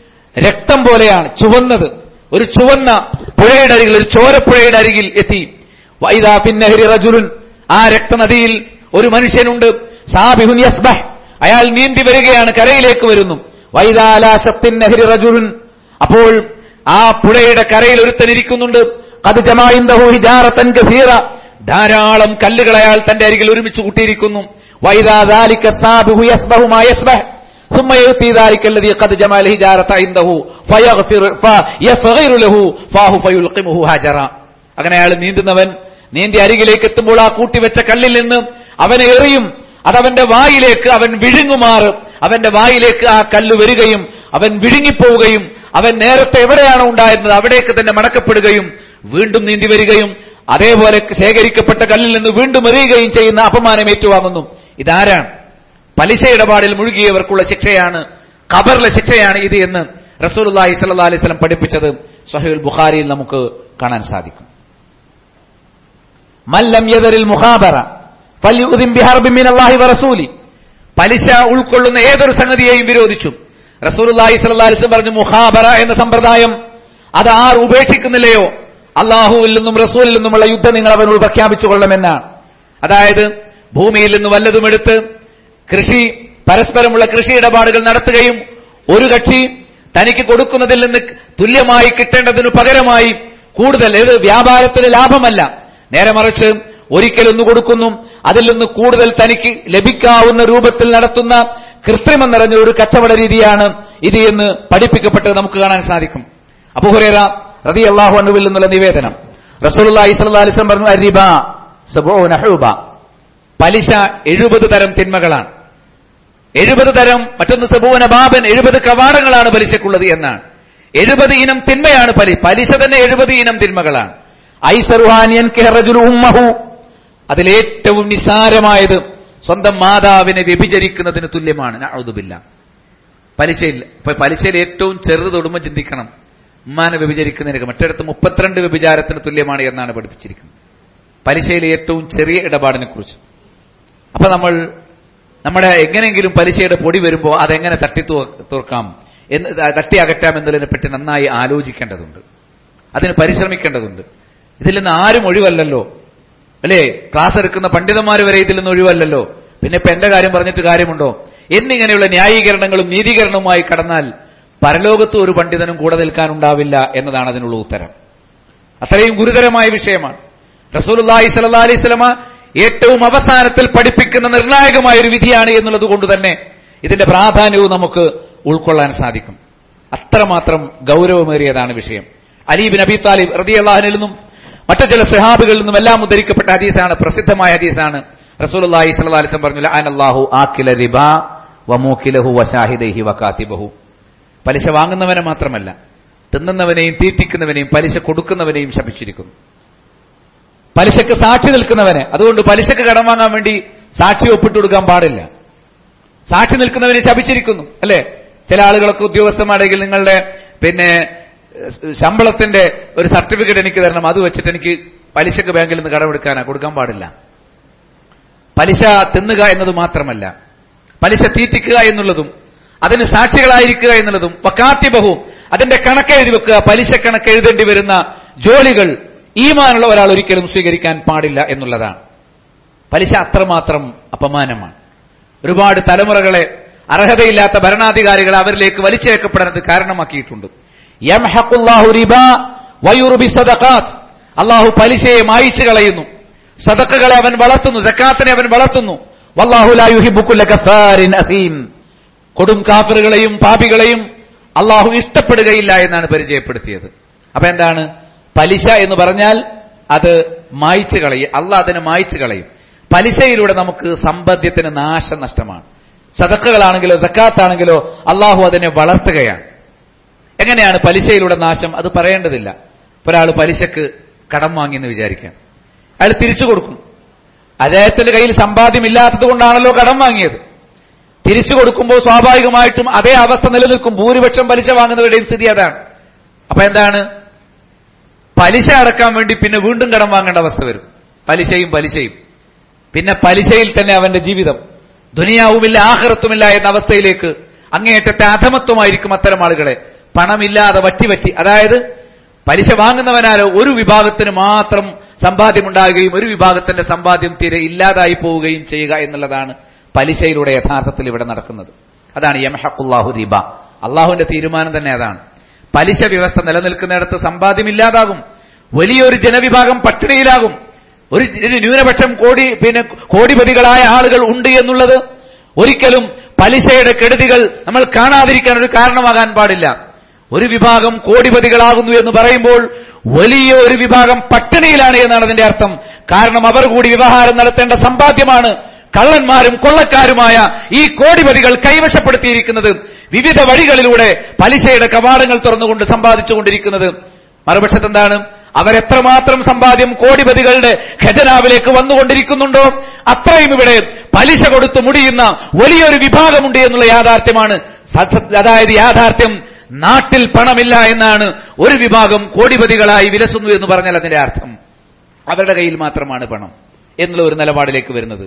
രക്തം പോലെയാണ് ചുവന്നത് ഒരു ചുവന്ന പുഴയുടെ അരികിൽ ഒരു ചോരപ്പുഴയുടെ അരികിൽ എത്തി വൈദാ പിന്നഹരി റജുലുൻ ആ രക്തനദിയിൽ ഒരു മനുഷ്യനുണ്ട് സാബിഹുൻ യസ്ബഹ് അയാൾ നീന്തി വരികയാണ് കരയിലേക്ക് വരുന്നു വൈദാലാശത്തിൻ നെഹരി റജുലുൻ അപ്പോൾ ആ പുഴയുടെ കരയിൽ ഒരുത്തനിരിക്കുന്നുണ്ട് അത് ജമാഇന്ദഹു ഹിജാറത്തൻ ഗസീറ ധാരാളം കല്ലുകൾ അയാൾ തന്റെ അരികിൽ ഒരുമിച്ച് കൂട്ടിയിരിക്കുന്നു വൈദാ ദാലിക സാബിഹു യസ്ബഹു മാ യസ്ബഹ് ثم يؤتي ذلك الذي قد جمع الهجارة عنده فيغفر فيصغر له فاه فيلقمه هاجرا അങ്ങനെ അയാൾ നീന്തുന്നവൻ നീന്തി അരികിലേക്ക് എത്തുമ്പോൾ ആ കൂട്ടിവെച്ച കല്ലിൽ നിന്ന് അവനെ എറിയും അതവന്റെ വായിലേക്ക് അവൻ വിഴുങ്ങുമാറ് അവന്റെ വായിലേക്ക് ആ കല്ല് വരികയും അവൻ വിഴുങ്ങിപ്പോവുകയും അവൻ നേരത്തെ എവിടെയാണോ ഉണ്ടായിരുന്നത് അവിടേക്ക് തന്നെ മടക്കപ്പെടുകയും വീണ്ടും നീന്തി വരികയും അതേപോലെ ശേഖരിക്കപ്പെട്ട കല്ലിൽ നിന്ന് വീണ്ടും എറിയുകയും ചെയ്യുന്ന അപമാനം ഏറ്റുവാങ്ങുന്നു ഇതാരാണ് പലിശ ഇടപാടിൽ മുഴുകിയവർക്കുള്ള ശിക്ഷയാണ് ഖബറിലെ ശിക്ഷയാണ് ഇത് എന്ന് റസൂലുള്ളാഹി സ്വല്ലല്ലാഹി അലൈഹി വസല്ലം പഠിപ്പിച്ചത് സ്വഹീഹുൽ ബുഖാരിയിൽ നമുക്ക് കാണാൻ സാധിക്കും മല്ലം യദറിൽ മുഹാബറ ഫല്യുദിം ബിഹർബിൻ മിനല്ലാഹി വറസൂലി പലിശ ഉൾക്കൊള്ളുന്ന ഏതൊരു സംഗതിയെയും വിരോധിച്ചു റസൂലുള്ളാഹി സ്വല്ലല്ലാഹി അലൈഹി വസല്ലം പറഞ്ഞു മുഹാബറ എന്ന സമ്പ്രദായം അത് ആർ ഉപേക്ഷിക്കുന്നില്ലയോ അള്ളാഹുവിൽ നിന്നും റസൂലിൽ നിന്നുമുള്ള യുദ്ധം നിങ്ങൾ അവനോട് പ്രഖ്യാപിച്ചു കൊള്ളമെന്നാണ് അതായത് ഭൂമിയിൽ നിന്ന് വല്ലതും എടുത്ത് കൃഷി പരസ്പരമുള്ള കൃഷി ഇടപാടുകൾ നടത്തുകയും ഒരു കക്ഷി തനിക്ക് കൊടുക്കുന്നതിൽ നിന്ന് തുല്യമായി കിട്ടേണ്ടതിനു പകരമായി കൂടുതൽ ഇത് വ്യാപാരത്തിന് ലാഭമല്ല നേരെ മറിച്ച് ഒരിക്കലൊന്ന് കൊടുക്കുന്നു അതിൽ നിന്ന് കൂടുതൽ തനിക്ക് ലഭിക്കാവുന്ന രൂപത്തിൽ നടത്തുന്ന കൃത്രിമം നിറഞ്ഞ ഒരു കച്ചവട രീതിയാണ് ഇത് എന്ന് പഠിപ്പിക്കപ്പെട്ടത് നമുക്ക് കാണാൻ സാധിക്കും അബുഹുറേറ റതി അള്ളാഹു അനുവിൽ നിന്നുള്ള നിവേദനം റസൂലുള്ളാഹി സ്വല്ലല്ലാഹി അലൈഹി വസല്ലം പറഞ്ഞു അരിബ സബൂന ഹൂബ പലിശ എഴുപത് തരം തിന്മകളാണ് എഴുപത് തരം മറ്റൊന്ന് സബൂന ബാബൻ എഴുപത് കവാടങ്ങളാണ് പലിശക്കുള്ളത് എന്നാണ് എഴുപത് ഇനം തിന്മയാണ് പലി പലിശ തന്നെ എഴുപത് ഇനം തിന്മകളാണ് ഐസറുഹാനിയൻ കെഹറജുൽ ഉമ്മഹു അതിലേറ്റവും നിസാരമായത് സ്വന്തം മാതാവിനെ വ്യഭിചരിക്കുന്നതിന് തുല്യമാണ് നഅൂദുബില്ല പലിശയിൽ ഇപ്പൊ പലിശയിൽ ഏറ്റവും ചെറുത് തൊടുമ്പോ ചിന്തിക്കണം ഉമ്മാനെ വ്യഭിചരിക്കുന്നതിനൊക്കെ മറ്റിടത്ത് മുപ്പത്തിരണ്ട് വ്യഭിചാരത്തിന് തുല്യമാണ് എന്നാണ് പഠിപ്പിച്ചിരിക്കുന്നത് പലിശയിലെ ഏറ്റവും ചെറിയ ഇടപാടിനെ കുറിച്ച് അപ്പൊ നമ്മൾ നമ്മുടെ എങ്ങനെയെങ്കിലും പലിശയുടെ പൊടി വരുമ്പോൾ അതെങ്ങനെ തട്ടി തീർക്കാം എന്ന് തട്ടി അകറ്റാം എന്നതിനെ പറ്റി നന്നായി ആലോചിക്കേണ്ടതുണ്ട് അതിന് പരിശ്രമിക്കേണ്ടതുണ്ട് ഇതിൽ നിന്ന് ആരും ഒഴിവല്ലല്ലോ അല്ലേ ക്ലാസ് എടുക്കുന്ന പണ്ഡിതന്മാർ വരെ ഇതിൽ നിന്ന് ഒഴിവല്ലല്ലോ പിന്നെ ഇപ്പൊ എന്റെ കാര്യം പറഞ്ഞിട്ട് കാര്യമുണ്ടോ എന്നിങ്ങനെയുള്ള ന്യായീകരണങ്ങളും നീതീകരണവുമായി കടന്നാൽ പരലോകത്ത് ഒരു പണ്ഡിതനും കൂടെ നിൽക്കാനുണ്ടാവില്ല എന്നതാണ് അതിനുള്ള ഉത്തരം അത്രയും ഗുരുതരമായ വിഷയമാണ് റസൂലുള്ളാഹി സ്വല്ലല്ലാഹി അലൈഹി വസല്ലമ ഏറ്റവും അവസാനത്തിൽ പഠിപ്പിക്കുന്ന നിർണായകമായ ഒരു വിധിയാണ് എന്നുള്ളത് കൊണ്ട് തന്നെ ഇതിന്റെ പ്രാധാന്യവും നമുക്ക് ഉൾക്കൊള്ളാൻ സാധിക്കും അത്രമാത്രം ഗൗരവമേറിയതാണ് വിഷയം അലീബിൻ അബി താലിബ് റതിയല്ലാഹിനിൽ നിന്നും മറ്റു ചില സഹാബികളിൽ നിന്നും എല്ലാം ഉദ്ധരിക്കപ്പെട്ട ഹദീസാണ് പ്രസിദ്ധമായ ഹദീസാണ് റസൂലുള്ളാഹി സ്വല്ലല്ലാഹി അലൈഹി വസല്ലം പറഞ്ഞു അനല്ലാഹു ആക്കില റിബ വമൂക്കിലഹു വശാഹിദൈഹി വകാതിബഹു പലിശ വാങ്ങുന്നവനെ മാത്രമല്ല തിന്നുന്നവനെയും തീറ്റിക്കുന്നവനെയും പലിശ കൊടുക്കുന്നവനെയും ശപിച്ചിരിക്കുന്നു പലിശക്ക് സാക്ഷി നിൽക്കുന്നവനെ അതുകൊണ്ട് പലിശക്ക് കടം വാങ്ങാൻ വേണ്ടി സാക്ഷി ഒപ്പിട്ട് കൊടുക്കാൻ പാടില്ല സാക്ഷി നിൽക്കുന്നവനെ ശപിച്ചിരിക്കുന്നു അല്ലെ ചില ആളുകളൊക്കെ ഉദ്യോഗസ്ഥന്മാരെങ്കിൽ നിങ്ങളുടെ പിന്നെ ഏഹ്, ശമ്പളത്തിന്റെ ഒരു സർട്ടിഫിക്കറ്റ് എനിക്ക് തരണം അത് വെച്ചിട്ട് എനിക്ക് പലിശക്ക് ബാങ്കിൽ നിന്ന് കടമെടുക്കാനാ കൊടുക്കാൻ പാടില്ല പലിശ തിന്നുക എന്നത് മാത്രമല്ല പലിശ തീറ്റിക്കുക എന്നുള്ളതും അതിന് സാക്ഷികളായിരിക്കുക എന്നുള്ളതും വക്കാത്തിബഹും അതിന്റെ കണക്ക് എഴുതി വെക്കുക പലിശ കണക്ക് എഴുതേണ്ടി വരുന്ന ജോലികൾ ഈമാനുള്ള ഒരാൾ ഒരിക്കലും സ്വീകരിക്കാൻ പാടില്ല എന്നുള്ളതാണ് പലിശ അത്രമാത്രം അപമാനമാണ് ഒരുപാട് തലമുറകളെ അർഹതയില്ലാത്ത ഭരണാധികാരികളെ അവരിലേക്ക് വലിച്ചേക്കപ്പെടാൻ കാരണമാക്കിയിട്ടുണ്ട് യംഹഖുല്ലാഹു റിബ വയുർബി സദഖാത്ത് അള്ളാഹു പലിശയെ മായിച്ചു കളയുന്നു സദക്കകളെ അവൻ വളർത്തുന്നു സക്കാത്തിനെ അവൻ വളർത്തുന്നു വല്ലാഹു ലാ യുഹിബ്ബു കുല്ല കഫാരിൻ അസീം കൊടും കാഫറുകളെയും പാപികളെയും അള്ളാഹു ഇഷ്ടപ്പെടുകയില്ല എന്നാണ് പരിചയപ്പെടുത്തിയത് അപ്പൊ എന്താണ് പലിശ എന്ന് പറഞ്ഞാൽ അത് മായ്ച്ചു കളയും അള്ളാഹ് അതിനെ മായ്ച്ചു കളയും പലിശയിലൂടെ നമുക്ക് സമ്പദ്യത്തിന് നാശനഷ്ടമാണ് സദക്കകളാണെങ്കിലോ സക്കാത്താണെങ്കിലോ അള്ളാഹു അതിനെ വളർത്തുകയാണ് എങ്ങനെയാണ് പലിശയിലൂടെ നാശം അത് പറയേണ്ടതില്ല ഒരാൾ പലിശക്ക് കടം വാങ്ങിയെന്ന് വിചാരിക്കാം അയാൾ തിരിച്ചു കൊടുക്കും അദ്ദേഹത്തിന്റെ കയ്യിൽ സമ്പാദ്യമില്ലാത്തത് കൊണ്ടാണല്ലോ കടം വാങ്ങിയത് തിരിച്ചു കൊടുക്കുമ്പോൾ സ്വാഭാവികമായിട്ടും അതേ അവസ്ഥ നിലനിൽക്കും ഭൂരിപക്ഷം പലിശ വാങ്ങുന്നവരുടെയും സ്ഥിതി അതാണ് അപ്പൊ എന്താണ് പലിശ അടക്കാൻ വേണ്ടി പിന്നെ വീണ്ടും കടം വാങ്ങേണ്ട അവസ്ഥ വരും പലിശയും പലിശയും പിന്നെ പലിശയിൽ തന്നെ അവന്റെ ജീവിതം ദുനിയാവുമില്ല ആഹ്റത്തുമില്ല എന്ന അവസ്ഥയിലേക്ക് അങ്ങേയറ്റത്തെ അധമത്വമായിരിക്കും അത്തരം ആളുകളെ പണമില്ലാതെ വറ്റിവറ്റി അതായത് പലിശ വാങ്ങുന്നവനാലോ ഒരു വിഭാഗത്തിന് മാത്രം സമ്പാദ്യമുണ്ടാകുകയും ഒരു വിഭാഗത്തിന്റെ സമ്പാദ്യം തീരെ ഇല്ലാതായി പോവുകയും ചെയ്യുക എന്നുള്ളതാണ് പലിശയിലൂടെ യഥാർത്ഥത്തിൽ ഇവിടെ നടക്കുന്നത് അതാണ് യമഹക്കുല്ലാഹു റിബ അള്ളാഹുവിന്റെ തീരുമാനം തന്നെ അതാണ് പലിശ വ്യവസ്ഥ നിലനിൽക്കുന്നിടത്ത് സമ്പാദ്യം ഇല്ലാതാകും വലിയൊരു ജനവിഭാഗം പട്ടിണിയിലാകും ഒരു ഒരു ന്യൂനപക്ഷം കോടി പിന്നെ കോടിപതികളായ ആളുകൾ ഉണ്ട് എന്നുള്ളത് ഒരിക്കലും പലിശയുടെ കെടുതികൾ നമ്മൾ കാണാതിരിക്കാൻ ഒരു കാരണമാകാൻ പാടില്ല ഒരു വിഭാഗം കോടിപതികളാകുന്നു എന്ന് പറയുമ്പോൾ വലിയ ഒരു വിഭാഗം പട്ടിണിയിലാണ് എന്നാണ് അതിന്റെ അർത്ഥം കാരണം അവർ കൂടി വ്യവഹാരം നടത്തേണ്ട സമ്പാദ്യമാണ് കള്ളന്മാരും കൊള്ളക്കാരുമായ ഈ കോടിപതികൾ കൈവശപ്പെടുത്തിയിരിക്കുന്നത് വിവിധ വഴികളിലൂടെ പലിശയുടെ കവാടങ്ങൾ തുറന്നുകൊണ്ട് സമ്പാദിച്ചുകൊണ്ടിരിക്കുന്നത് മറുപക്ഷത്ത് എന്താണ് അവരെത്രമാത്രം സമ്പാദ്യം കോടിപതികളുടെ ഖജനാവിലേക്ക് വന്നുകൊണ്ടിരിക്കുന്നുണ്ടോ അത്രയും ഇവിടെ പലിശ കൊടുത്ത് മുടിയുന്ന വലിയൊരു വിഭാഗമുണ്ട് എന്നുള്ള യാഥാർത്ഥ്യമാണ് സ- അതായത് യാഥാർത്ഥ്യം നാട്ടിൽ പണമില്ല എന്നാണ് ഒരു വിഭാഗം കോടിപതികളായി വിലസുന്നു എന്ന് പറഞ്ഞാൽ അതിന്റെ അർത്ഥം അവരുടെ കയ്യിൽ മാത്രമാണ് പണം എന്നുള്ള ഒരു നിലപാടിലേക്ക് വരുന്നത്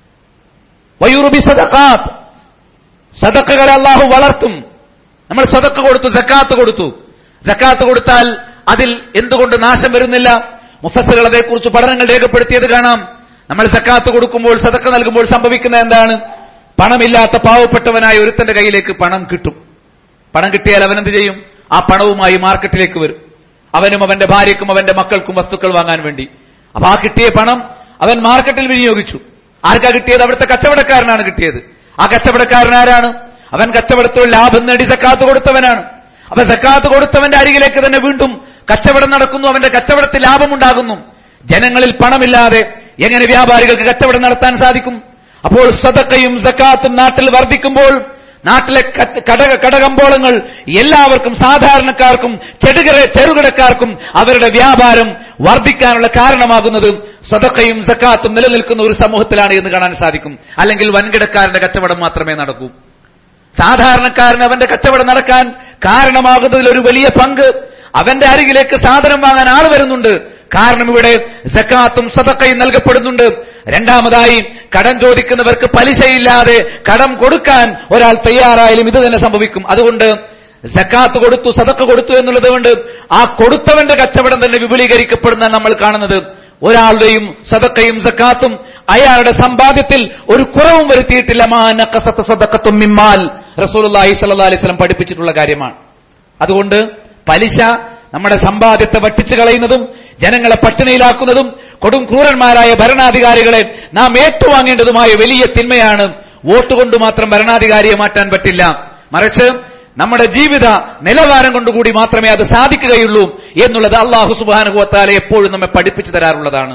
വയൂറുബി സദഖാത്ത് സദക്കകളെ അള്ളാഹു വളർത്തും നമ്മൾ സദക്ക കൊടുത്തു സക്കാത്ത് കൊടുത്തു സക്കാത്ത് കൊടുത്താൽ അതിൽ എന്തുകൊണ്ട് നാശം വരുന്നില്ല മുഫസ്സുകൾ അതേക്കുറിച്ച് പഠനങ്ങൾ രേഖപ്പെടുത്തിയത് കാണാം നമ്മൾ സക്കാത്ത് കൊടുക്കുമ്പോൾ സദക്ക നൽകുമ്പോൾ സംഭവിക്കുന്ന എന്താണ് പണമില്ലാത്ത പാവപ്പെട്ടവനായ ഒരുത്തന്റെ കയ്യിലേക്ക് പണം കിട്ടും പണം കിട്ടിയാൽ അവൻ എന്ത് ചെയ്യും ആ പണവുമായി മാർക്കറ്റിലേക്ക് വരും അവനും അവന്റെ ഭാര്യയ്ക്കും അവന്റെ മക്കൾക്കും വസ്തുക്കൾ വാങ്ങാൻ വേണ്ടി അപ്പൊ ആ കിട്ടിയ പണം അവൻ മാർക്കറ്റിൽ വിനിയോഗിച്ചു ആർക്കാ കിട്ടിയത് അവിടുത്തെ കച്ചവടക്കാരനാണ് കിട്ടിയത് ആ കച്ചവടക്കാരൻ ആരാണ് അവൻ കച്ചവടത്തിൽ ലാഭം നേടി സക്കാത്ത് കൊടുത്തവനാണ് അപ്പൊ സക്കാത്ത് കൊടുത്തവന്റെ അരികിലേക്ക് തന്നെ വീണ്ടും കച്ചവടം നടക്കുന്നു അവന്റെ കച്ചവടത്തിൽ ലാഭമുണ്ടാകുന്നു ജനങ്ങളിൽ പണമില്ലാതെ എങ്ങനെ വ്യാപാരികൾക്ക് കച്ചവടം നടത്താൻ സാധിക്കും അപ്പോൾ സദക്കയും സക്കാത്തും നാട്ടിൽ വർദ്ധിക്കുമ്പോൾ നാട്ടിലെ കച്ച- കടക കടകമ്പോളങ്ങൾ എല്ലാവർക്കും സാധാരണക്കാർക്കും ചെടുകര ചെറുകിടക്കാർക്കും അവരുടെ വ്യാപാരം വർദ്ധിക്കാനുള്ള കാരണമാകുന്നത് സദക്കയും സക്കാത്തും നിലനിൽക്കുന്ന ഒരു സമൂഹത്തിലാണ് എന്ന് കാണാൻ സാധിക്കും അല്ലെങ്കിൽ വൻകിടക്കാരന്റെ കച്ചവടം മാത്രമേ നടക്കൂ സാധാരണക്കാരന് അവന്റെ കച്ചവടം നടക്കാൻ കാരണമാകുന്നതിൽ ഒരു വലിയ പങ്ക് അവന്റെ അരികിലേക്ക് സാധനം വാങ്ങാൻ ആൾ വരുന്നുണ്ട് കാരണം ഇവിടെ സക്കാത്തും സതക്കയും നൽകപ്പെടുന്നുണ്ട് രണ്ടാമതായി കടം ചോദിക്കുന്നവർക്ക് പലിശയില്ലാതെ കടം കൊടുക്കാൻ ഒരാൾ തയ്യാറായാലും ഇത് തന്നെ സംഭവിക്കും അതുകൊണ്ട് സക്കാത്ത് കൊടുത്തു സതക്ക കൊടുത്തു എന്നുള്ളത് കൊണ്ട് ആ കൊടുത്തവന്റെ കച്ചവടം തന്നെ വിപുലീകരിക്കപ്പെടുന്ന നമ്മൾ കാണുന്നത് ഒരാളുടെയും സതക്കയും സക്കാത്തും അയാളുടെ സമ്പാദ്യത്തിൽ ഒരു കുറവും വരുത്തിയിട്ടില്ല മാനക്കസത്ത സദക്കത്തും മിമ്മാൽ റസൂലുള്ളാഹി സ്വല്ലല്ലാഹി അലൈഹി വസല്ലം പഠിപ്പിച്ചിട്ടുള്ള കാര്യമാണ് അതുകൊണ്ട് പലിശ നമ്മുടെ സമ്പാദ്യത്തെ വട്ടിച്ചു കളയുന്നതും ജനങ്ങളെ പട്ടിണിയിലാക്കുന്നതും കൊടും ക്രൂരന്മാരായ ഭരണാധികാരികളെ നാം ഏറ്റുവാങ്ങേണ്ടതുമായ വലിയ തിന്മയാണ് വോട്ട് കൊണ്ട് മാത്രം ഭരണാധികാരിയെ മാറ്റാൻ പറ്റില്ല മറിച്ച് നമ്മുടെ ജീവിത നിലവാരം കൊണ്ടുകൂടി മാത്രമേ അത് സാധിക്കുകയുള്ളൂ എന്നുള്ളത് അള്ളാഹു സുബാനുഭവത്താലെ എപ്പോഴും നമ്മെ പഠിപ്പിച്ചു തരാറുള്ളതാണ്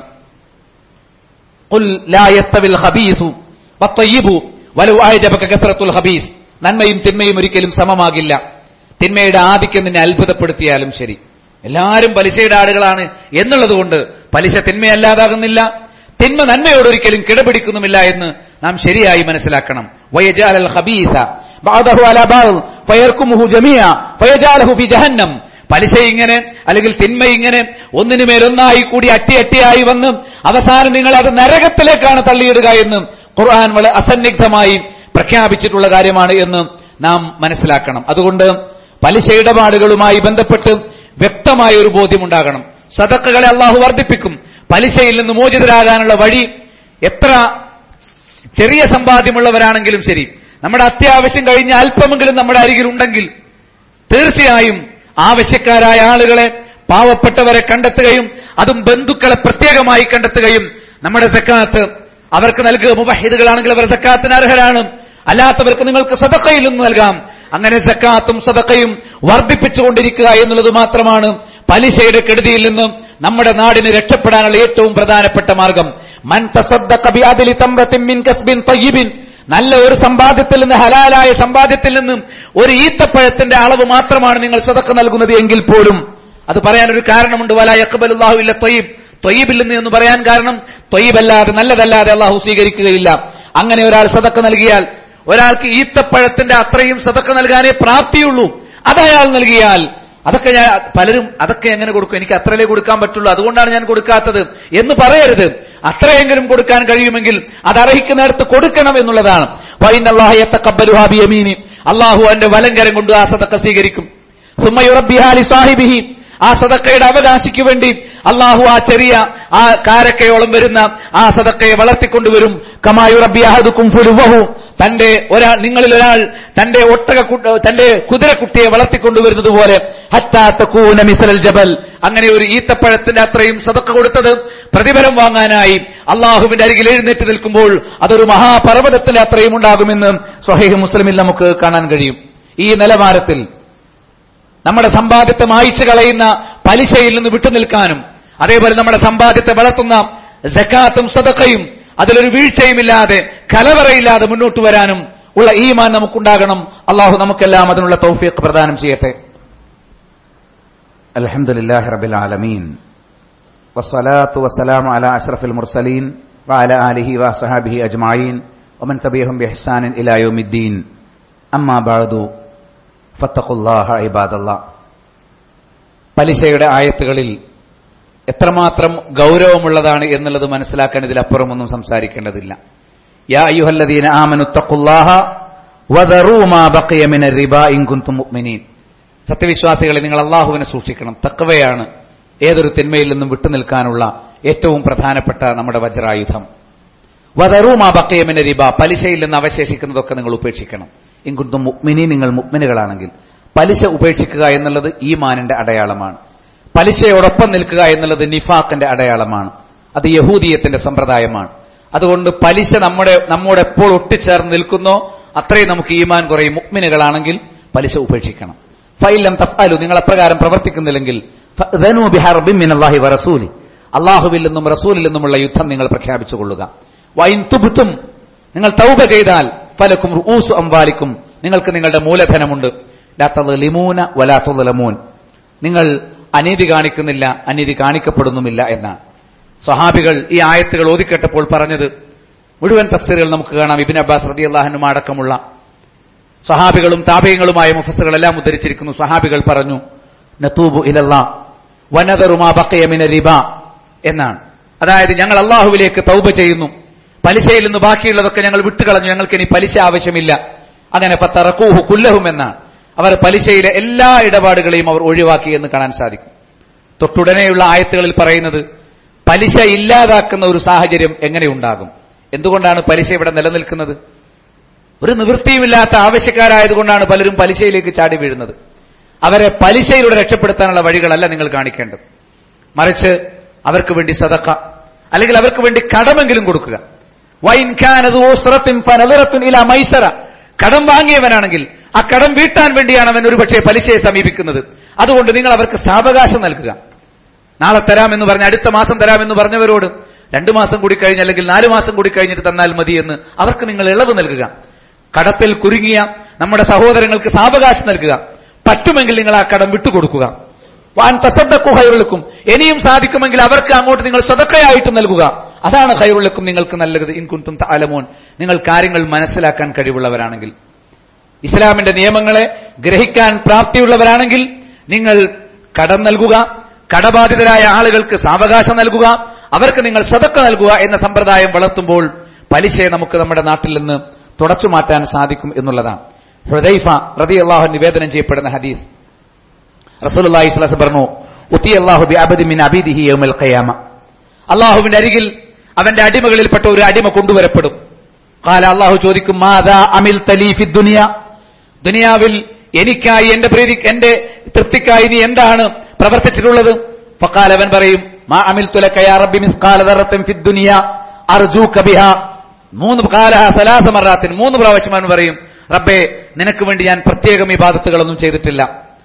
ഖുൽ ലാ യസ്തവിൽ ഖബീസു വത്തയ്യിബു വലു അഅജബക കസറത്തുൽ ഖബീസ് നന്മയും തിന്മയും ഒരിക്കലും സമമാകില്ല തിന്മയുടെ ആധിക്യം നിന്നെ അത്ഭുതപ്പെടുത്തിയാലും ശരി എല്ലാവരും പലിശയുടെ ആളുകളാണ് എന്നുള്ളത് കൊണ്ട് പലിശ തിന്മയല്ലാതാകുന്നില്ല തിന്മ നന്മയോടൊരിക്കലും കിടപിടിക്കുന്നുമില്ല എന്ന് നാം ശരിയായി മനസ്സിലാക്കണം വയജാലൽ ഖബീസ ബഅദഹു അലാ ബഅദ് ഫയർകുമുഹു ജമീഅ ഫയജാലഹു ഫി ജഹന്നം പലിശ ഇങ്ങനെ അല്ലെങ്കിൽ തിന്മ ഇങ്ങനെ ഒന്നിനു മേലൊന്നായി കൂടി അട്ടി അട്ടിയായി വന്ന് അവസാനം നിങ്ങൾ അത് നരകത്തിലേക്കാണ് തള്ളിയിടുക എന്ന് ഖുർആൻ വളരെ അസന്നിഗ്ധമായി പ്രഖ്യാപിച്ചിട്ടുള്ള കാര്യമാണ് എന്ന് നാം മനസ്സിലാക്കണം അതുകൊണ്ട് പലിശ ഇടപാടുകളുമായി ബന്ധപ്പെട്ട് വ്യക്തമായ ഒരു ബോധ്യമുണ്ടാകണം സദക്കകളെ അള്ളാഹു വർദ്ധിപ്പിക്കും പലിശയിൽ നിന്ന് മോചിതരാകാനുള്ള വഴി എത്ര ചെറിയ സമ്പാദ്യമുള്ളവരാണെങ്കിലും ശരി നമ്മുടെ അത്യാവശ്യം കഴിഞ്ഞ അല്പമെങ്കിലും നമ്മുടെ അരികിൽ ഉണ്ടെങ്കിൽ തീർച്ചയായും ആവശ്യക്കാരായ ആളുകളെ പാവപ്പെട്ടവരെ കണ്ടെത്തുകയും അതും ബന്ധുക്കളെ പ്രത്യേകമായി കണ്ടെത്തുകയും നമ്മുടെ സക്കാത്ത് അവർക്ക് നൽകുക മുബഹിദുകളാണെങ്കിൽ അവർ സക്കാത്തിന് അർഹരാണ് അല്ലാത്തവർക്ക് നിങ്ങൾക്ക് സദക്കയിൽ നിന്ന് നൽകാം അങ്ങനെ സക്കാത്തും സദക്കയും വർദ്ധിപ്പിച്ചുകൊണ്ടിരിക്കുക എന്നുള്ളത് മാത്രമാണ് പലിശയുടെ കെടുതിയിൽ നിന്നും നമ്മുടെ നാടിന് രക്ഷപ്പെടാനുള്ള ഏറ്റവും പ്രധാനപ്പെട്ട മാർഗം മൻ തസദ്ദഖ ബിഅദ്ലി തംറത്തിൻ മിൻ കസ്ബിൻ തയ്യിബിൻ നല്ല ഒരു സമ്പാദ്യത്തിൽ നിന്ന് ഹലാലായ സമ്പാദ്യത്തിൽ നിന്നും ഒരു ഈത്തപ്പഴത്തിന്റെ അളവ് മാത്രമാണ് നിങ്ങൾ സദക്ക നൽകുന്നത് എങ്കിൽ പോലും അത് പറയാനൊരു കാരണമുണ്ട് വല യക്കബലുല്ലാഹു ഇല്ല തൊയ്യബ് തൊയ്യബിൽ നിന്ന് എന്ന് പറയാൻ കാരണം തൊയ്യബല്ലാതെ നല്ലതല്ലാതെ അള്ളാഹു സ്വീകരിക്കുകയില്ല അങ്ങനെ ഒരാൾ സദക്ക നൽകിയാൽ ഒരാൾക്ക് ഈത്തപ്പഴത്തിന്റെ അത്രയും സദക്ക നൽകാനേ പ്രാപ്തിയുള്ളൂ അതയാൾ നൽകിയാൽ അതൊക്കെ ഞാൻ പലരും അതൊക്കെ എങ്ങനെ കൊടുക്കും എനിക്ക് അത്രയേ കൊടുക്കാൻ പറ്റുള്ളൂ അതുകൊണ്ടാണ് ഞാൻ കൊടുക്കാത്തത് എന്ന് പറയരുത് അത്രയെങ്കിലും കൊടുക്കാൻ കഴിയുമെങ്കിൽ അത് അർഹിക്കുന്നിടത്ത് കൊടുക്കണം എന്നുള്ളതാണ് അള്ളാഹു അവന്റെ വലങ്കരം കൊണ്ട് ആ സദക്ക സ്വീകരിക്കും സുമ്മയുറബിഹാലി സാഹിബിഹി ആ സദക്കയുടെ അവകാശിക്ക് വേണ്ടി അള്ളാഹു ആ ചെറിയ ആ കാരക്കയോളം വരുന്ന ആ സദക്കയെ വളർത്തിക്കൊണ്ടുവരും കമായുറബിയാഹദുക്കും ഫുലുവഹു തന്റെ ഒരാൾ നിങ്ങളിൽ ഒരാൾ തന്റെ ഒട്ടക തന്റെ കുതിരക്കുട്ടിയെ വളർത്തിക്കൊണ്ടുവരുന്നത് പോലെ ഹത്താത്തക്കൂന മിസലൽ ജബൽ അങ്ങനെ ഒരു ഈത്തപ്പഴത്തിന്റെ അത്രയും സദക്ക കൊടുത്തത് പ്രതിഫലം വാങ്ങാനായി അള്ളാഹുവിന്റെ അരികിൽ എഴുന്നേറ്റ് നിൽക്കുമ്പോൾ അതൊരു മഹാപർവ്വതത്തിന്റെ അത്രയും ഉണ്ടാകുമെന്ന് സ്വഹേഹ് മുസ്ലിമിൽ നമുക്ക് കാണാൻ കഴിയും ഈ നിലവാരത്തിൽ നമ്മുടെ സമ്പാദ്യത്തെ മായിച്ചു കളയുന്ന പലിശയിൽ നിന്ന് വിട്ടുനിൽക്കാനും അതേപോലെ നമ്മുടെ സമ്പാദ്യത്തെ വളർത്തുന്ന ജക്കാത്തും സദക്കയും അതിലൊരു വീഴ്ചയുമില്ലാതെ കലവറയില്ലാതെ മുന്നോട്ട് വരാനും ഉള്ള ഈമാൻ നമുക്കുണ്ടാകണം അള്ളാഹു നമുക്കെല്ലാം അതിനുള്ള തൗഫീഖ് പ്രദാനം ചെയ്യട്ടെ
അൽഹംദുലില്ലാഹി റബ്ബിൽ ആലമീൻ വസ്സലാത്തു വസ്സലാമു അലാ അഷ്റഫിൽ മുർസലീൻ വഅലാ ആലിഹി വസഹാബിഹി അജ്മഈൻ വമൻ തബിഅഹും ബിഇഹ്സാനിൻ ഇലാ യൗമിദ്ദീൻ അമ്മാ ബഅദു ഫത്തഖുല്ലാഹ ഇബാദല്ലാ
പലിശയുടെ ആയത്തുകളിൽ എത്രമാത്രം ഗൗരവമുള്ളതാണ് എന്നുള്ളത് മനസ്സിലാക്കാൻ ഇതിലപ്പുറമൊന്നും സംസാരിക്കേണ്ടതില്ല
യാ അയ്യുഹല്ലദീന ആമനു തഖുല്ലാഹ വദറൂ മാ ബഖിയ മിന റിബ ഇൻ കുൻതും മുഅ്മിനീൻ
സത്യവിശ്വാസികളെ നിങ്ങൾ അള്ളാഹുവിനെ സൂക്ഷിക്കണം തക്കവയാണ് ഏതൊരു തിന്മയിൽ നിന്നും വിട്ടുനിൽക്കാനുള്ള ഏറ്റവും പ്രധാനപ്പെട്ട നമ്മുടെ വജ്രായുധം വദറൂ മാ ബഖിയ മിന റിബ പലിശയിൽ നിന്ന് അവശേഷിക്കുന്നതൊക്കെ നിങ്ങൾ ഉപേക്ഷിക്കണം
ഇൻ കുൻതും മുഅ്മിനീൻ നിങ്ങൾ മുഅ്മിനുകളാണെങ്കിൽ പലിശ ഉപേക്ഷിക്കുക എന്നുള്ളത് ഈമാനിന്റെ അടയാളമാണ് പലിശയോടൊപ്പം നിൽക്കുക എന്നുള്ളത് നിഫാഖിന്റെ അടയാളമാണ് അത് യഹൂദീയത്തിന്റെ സമ്പ്രദായമാണ് അതുകൊണ്ട് പലിശ നമ്മുടെ നമ്മോട് എപ്പോൾ ഒട്ടിച്ചേർന്ന് നിൽക്കുന്നോ അത്രയും നമുക്ക് ഈമാൻ കുറയും മുക്മിനുകളാണെങ്കിൽ പലിശ ഉപേക്ഷിക്കണം ഫൈലം തഫാലു നിങ്ങൾ അപ്രകാരം പ്രവർത്തിക്കുന്നില്ലെങ്കിൽ മിനല്ലാഹി വറസൂലി അള്ളാഹുവിൽ നിന്നും റസൂലിൽ നിന്നുമുള്ള യുദ്ധം നിങ്ങൾ പ്രഖ്യാപിച്ചു കൊള്ളുക വൈൻ തുബുത്തും നിങ്ങൾ തൗബ ചെയ്താൽ ഫലക്കും ഊസു അംവാലിക്കും നിങ്ങൾക്ക് നിങ്ങളുടെ മൂലധനമുണ്ട് ലിമൂന വലാത്തുലമൂൻ നിങ്ങൾ അനീതി കാണിക്കുന്നില്ല അനീതി കാണിക്കപ്പെടുന്നുമില്ല എന്നാണ് സ്വഹാബികൾ ഈ ആയത്തുകൾ ഓതിക്കെട്ടപ്പോൾ പറഞ്ഞത് മുഴുവൻ തഫ്സീറുകൾ നമുക്ക് കാണാം ഇബിൻ അബ്ബാസ് റതി അള്ളാഹനും അടക്കമുള്ള സഹാബികളും താപയങ്ങളുമായ മുഫസറുകളെല്ലാം ഉദ്ധരിച്ചിരിക്കുന്നു സഹാബികൾ പറഞ്ഞു നത്തൂബു ഇലല്ലാ വനതറുമാ ബക്കയമിന റിബ എന്നാണ് അതായത് ഞങ്ങൾ അള്ളാഹുവിലേക്ക് തൗബ ചെയ്യുന്നു പലിശയിൽ നിന്ന് ബാക്കിയുള്ളതൊക്കെ ഞങ്ങൾ വിട്ടുകളഞ്ഞു ഞങ്ങൾക്ക് ഇനി പലിശ ആവശ്യമില്ല അങ്ങനെ പത്തറക്കൂഹു കുല്ലഹും എന്നാണ് അവർ പലിശയിലെ എല്ലാ ഇടപാടുകളെയും അവർ ഒഴിവാക്കി എന്ന് കാണാൻ സാധിക്കും തൊട്ടുടനെയുള്ള ആയത്തുകളിൽ പറയുന്നത് പലിശ ഇല്ലാതാക്കുന്ന ഒരു സാഹചര്യം എങ്ങനെയുണ്ടാകും എന്തുകൊണ്ടാണ് പലിശ ഇവിടെ നിലനിൽക്കുന്നത് ഒരു നിവൃത്തിയുമില്ലാത്ത ആവശ്യക്കാരായതുകൊണ്ടാണ് പലരും പലിശയിലേക്ക് ചാടി വീഴുന്നത് അവരെ പലിശയിലൂടെ രക്ഷപ്പെടുത്താനുള്ള വഴികളല്ല നിങ്ങൾ കാണിക്കേണ്ടത് മറിച്ച് അവർക്ക് വേണ്ടി സതക്ക അല്ലെങ്കിൽ അവർക്ക് വേണ്ടി കടമെങ്കിലും കൊടുക്കുക വൈൻ മൈസറ കടം വാങ്ങിയവനാണെങ്കിൽ ആ കടം വീട്ടാൻ വേണ്ടിയാണ് അവൻ ഒരുപക്ഷെ പലിശയെ സമീപിക്കുന്നത് അതുകൊണ്ട് നിങ്ങൾ അവർക്ക് സാവകാശം നൽകുക നാളെ തരാമെന്ന് പറഞ്ഞ് അടുത്ത മാസം തരാമെന്ന് പറഞ്ഞവരോട് രണ്ടു മാസം കൂടി കഴിഞ്ഞ് അല്ലെങ്കിൽ നാലു മാസം കൂടി കഴിഞ്ഞിട്ട് തന്നാൽ മതി എന്ന് അവർക്ക് നിങ്ങൾ ഇളവ് നൽകുക കടത്തിൽ കുരുങ്ങിയ നമ്മുടെ സഹോദരങ്ങൾക്ക് സാവകാശം നൽകുക പറ്റുമെങ്കിൽ നിങ്ങൾ ആ കടം വിട്ടുകൊടുക്കുക
വാൻ തസദ്ദഖു ഖൈറുലക്കും ഇനിയും സാധിക്കുമെങ്കിൽ അവർക്ക് അങ്ങോട്ട് നിങ്ങൾ സ്വതക്കയായിട്ട് നൽകുക അതാണ് ഖൈറുലക്കും നിങ്ങൾക്ക് നല്ലത് ഇൻ കുന്തും തഅലമൂൻ നിങ്ങൾ കാര്യങ്ങൾ മനസ്സിലാക്കാൻ കഴിവുള്ളവരാണെങ്കിൽ ഇസ്ലാമിന്റെ നിയമങ്ങളെ ഗ്രഹിക്കാൻ പ്രാപ്തിയുള്ളവരാണെങ്കിൽ നിങ്ങൾ കടം നൽകുക കടബാധിതരായ ആളുകൾക്ക് സാവകാശം നൽകുക അവർക്ക് നിങ്ങൾ സതക്ക നൽകുക എന്ന സമ്പ്രദായം വളർത്തുമ്പോൾ പലിശയെ നമുക്ക് നമ്മുടെ നാട്ടിൽ നിന്ന് തുടച്ചു മാറ്റാൻ സാധിക്കും എന്നുള്ളതാണ് ഹൃദൈഫ റതി അള്ളാഹു നിവേദനം ചെയ്യപ്പെടുന്ന ഹദീസ് റസൂലുള്ളാഹി സ്വല്ലല്ലാഹു അലൈഹി വസല്ലം പറഞ്ഞു ഉത്തി അല്ലാഹു ബി അബദി മിൻ അബീദിഹി യൗമൽ ഖിയാമ അള്ളാഹുവിന്റെ അരികിൽ അവന്റെ അടിമകളിൽപ്പെട്ട ഒരു അടിമ കൊണ്ടുവരപ്പെടും കാല അള്ളാഹു ചോദിക്കും മാതാ അമിൽ തലീഫി ദുനിയ ദുനിയാവിൽ എനിക്കായി എന്റെ പ്രീതി എന്റെ തൃപ്തിക്കായി നീ എന്താണ് പ്രവർത്തിച്ചിട്ടുള്ളത് ഫക്കാൽ അവൻ പറയും മാ അമിൽ തുലക്കയാ റബ്ബി മിസ്കാല ദറത്തിൻ ഫി ദുനിയ അർജൂക ബിഹ മൂന്ന് കാല സലാസ മറാത്തിൻ മൂന്ന് പ്രാവശ്യം അവൻ പറയും റബ്ബേ നിനക്ക് വേണ്ടി ഞാൻ പ്രത്യേകം ഈ ബാധത്തുകളൊന്നും ചെയ്തിട്ടില്ല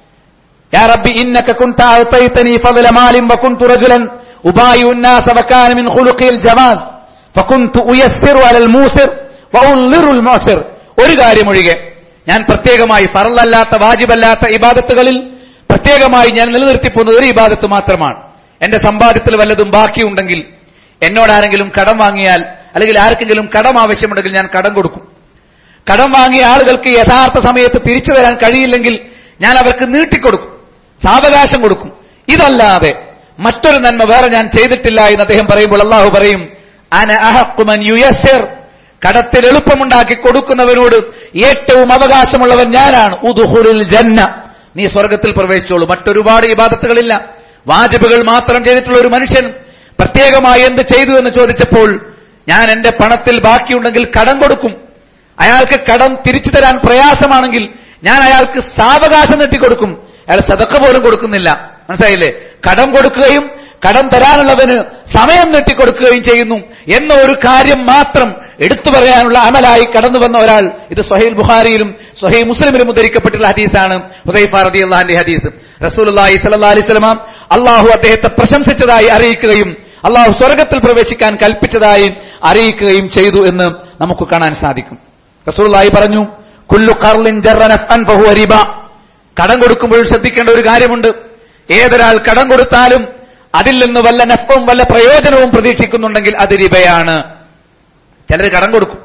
يا ربي إنك كنت أعطيتني فضل مال وكنت رجلا أبايع الناس وكان من خلقي الجواز فكنت أيسر على الموسر وأنظر المعسر ഒരു കാര്യം ഒഴികെ ഞാൻ പ്രത്യേകമായി ഫറലല്ലാത്ത വാജിബല്ലാത്ത ഇബാദത്തുകളിൽ പ്രത്യേകമായി ഞാൻ നിലനിർത്തിപ്പോകുന്നത് ഒരു ഇബാദത്ത് മാത്രമാണ് എന്റെ സമ്പാദ്യത്തിൽ വല്ലതും ബാക്കിയുണ്ടെങ്കിൽ എന്നോട് ആരെങ്കിലും കടം വാങ്ങിയാൽ അല്ലെങ്കിൽ ആർക്കെങ്കിലും കടം ആവശ്യമുണ്ടെങ്കിൽ ഞാൻ കടം കൊടുക്കും കടം വാങ്ങിയ ആളുകൾക്ക് യഥാർത്ഥ സമയത്ത് തിരിച്ചു തരാൻ കഴിയില്ലെങ്കിൽ ഞാൻ അവർക്ക് നീട്ടിക്കൊടുക്കും സാവകാശം കൊടുക്കും ഇതല്ലാതെ മറ്റൊരു നന്മ വേറെ ഞാൻ ചെയ്തിട്ടില്ല എന്ന് അദ്ദേഹം പറയുമ്പോൾ അള്ളാഹു പറയും അന അഹക്കുമൻ യുയസ്സിർ കടത്തിൽ എളുപ്പമുണ്ടാക്കി കൊടുക്കുന്നവനോട് ഏറ്റവും അവകാശമുള്ളവൻ ഞാനാണ് ഉദുഹുറിൽ ജന്ന നീ സ്വർഗത്തിൽ പ്രവേശിച്ചോളൂ മറ്റൊരുപാട് ഇബാദത്തുകളില്ല വാജിബുകൾ മാത്രം ചെയ്തിട്ടുള്ള ഒരു മനുഷ്യൻ പ്രത്യേകമായി എന്ത് ചെയ്തു എന്ന് ചോദിച്ചപ്പോൾ ഞാൻ എന്റെ പണത്തിൽ ബാക്കിയുണ്ടെങ്കിൽ കടം കൊടുക്കും അയാൾക്ക് കടം തിരിച്ചു തരാൻ പ്രയാസമാണെങ്കിൽ ഞാൻ അയാൾക്ക് സാവകാശം നീട്ടിക്കൊടുക്കും അയാൾ സതക്ക പോലും കൊടുക്കുന്നില്ല മനസ്സിലായില്ലേ കടം കൊടുക്കുകയും കടം തരാനുള്ളവന് സമയം നീട്ടിക്കൊടുക്കുകയും ചെയ്യുന്നു എന്ന ഒരു കാര്യം മാത്രം എടുത്തു പറയാനുള്ള അമലായി കടന്നു വന്ന ഒരാൾ ഇത് സൊഹൈൽ ബുഖാരിയിലും സൊഹൈ മുസ്ലിമിലും ഉദ്ധരിക്കപ്പെട്ടുള്ള ഹദീസാണ് ഹുദൈഫ റതി അള്ളാഹിന്റെ ഹദീസ് റസൂലി സല്ലാ അലൈഹി സ്വലമാം അള്ളാഹു അദ്ദേഹത്തെ പ്രശംസിച്ചതായി അറിയിക്കുകയും അള്ളാഹു സ്വർഗത്തിൽ പ്രവേശിക്കാൻ കൽപ്പിച്ചതായി അറിയിക്കുകയും ചെയ്തു എന്ന് നമുക്ക് കാണാൻ സാധിക്കും റസൂലായി പറഞ്ഞു കുല്ലു കർലിൻ ജറനഫൻ ബഹുവ റിബ കടം കൊടുക്കുമ്പോൾ ശ്രദ്ധിക്കേണ്ട ഒരു കാര്യമുണ്ട് ഏതൊരാൾ കടം കൊടുത്താലും അതിൽ നിന്ന് വല്ല നഫവും വല്ല പ്രയോജനവും പ്രതീക്ഷിക്കുന്നുണ്ടെങ്കിൽ അത് റിബയാണ് ചിലർ കടം കൊടുക്കും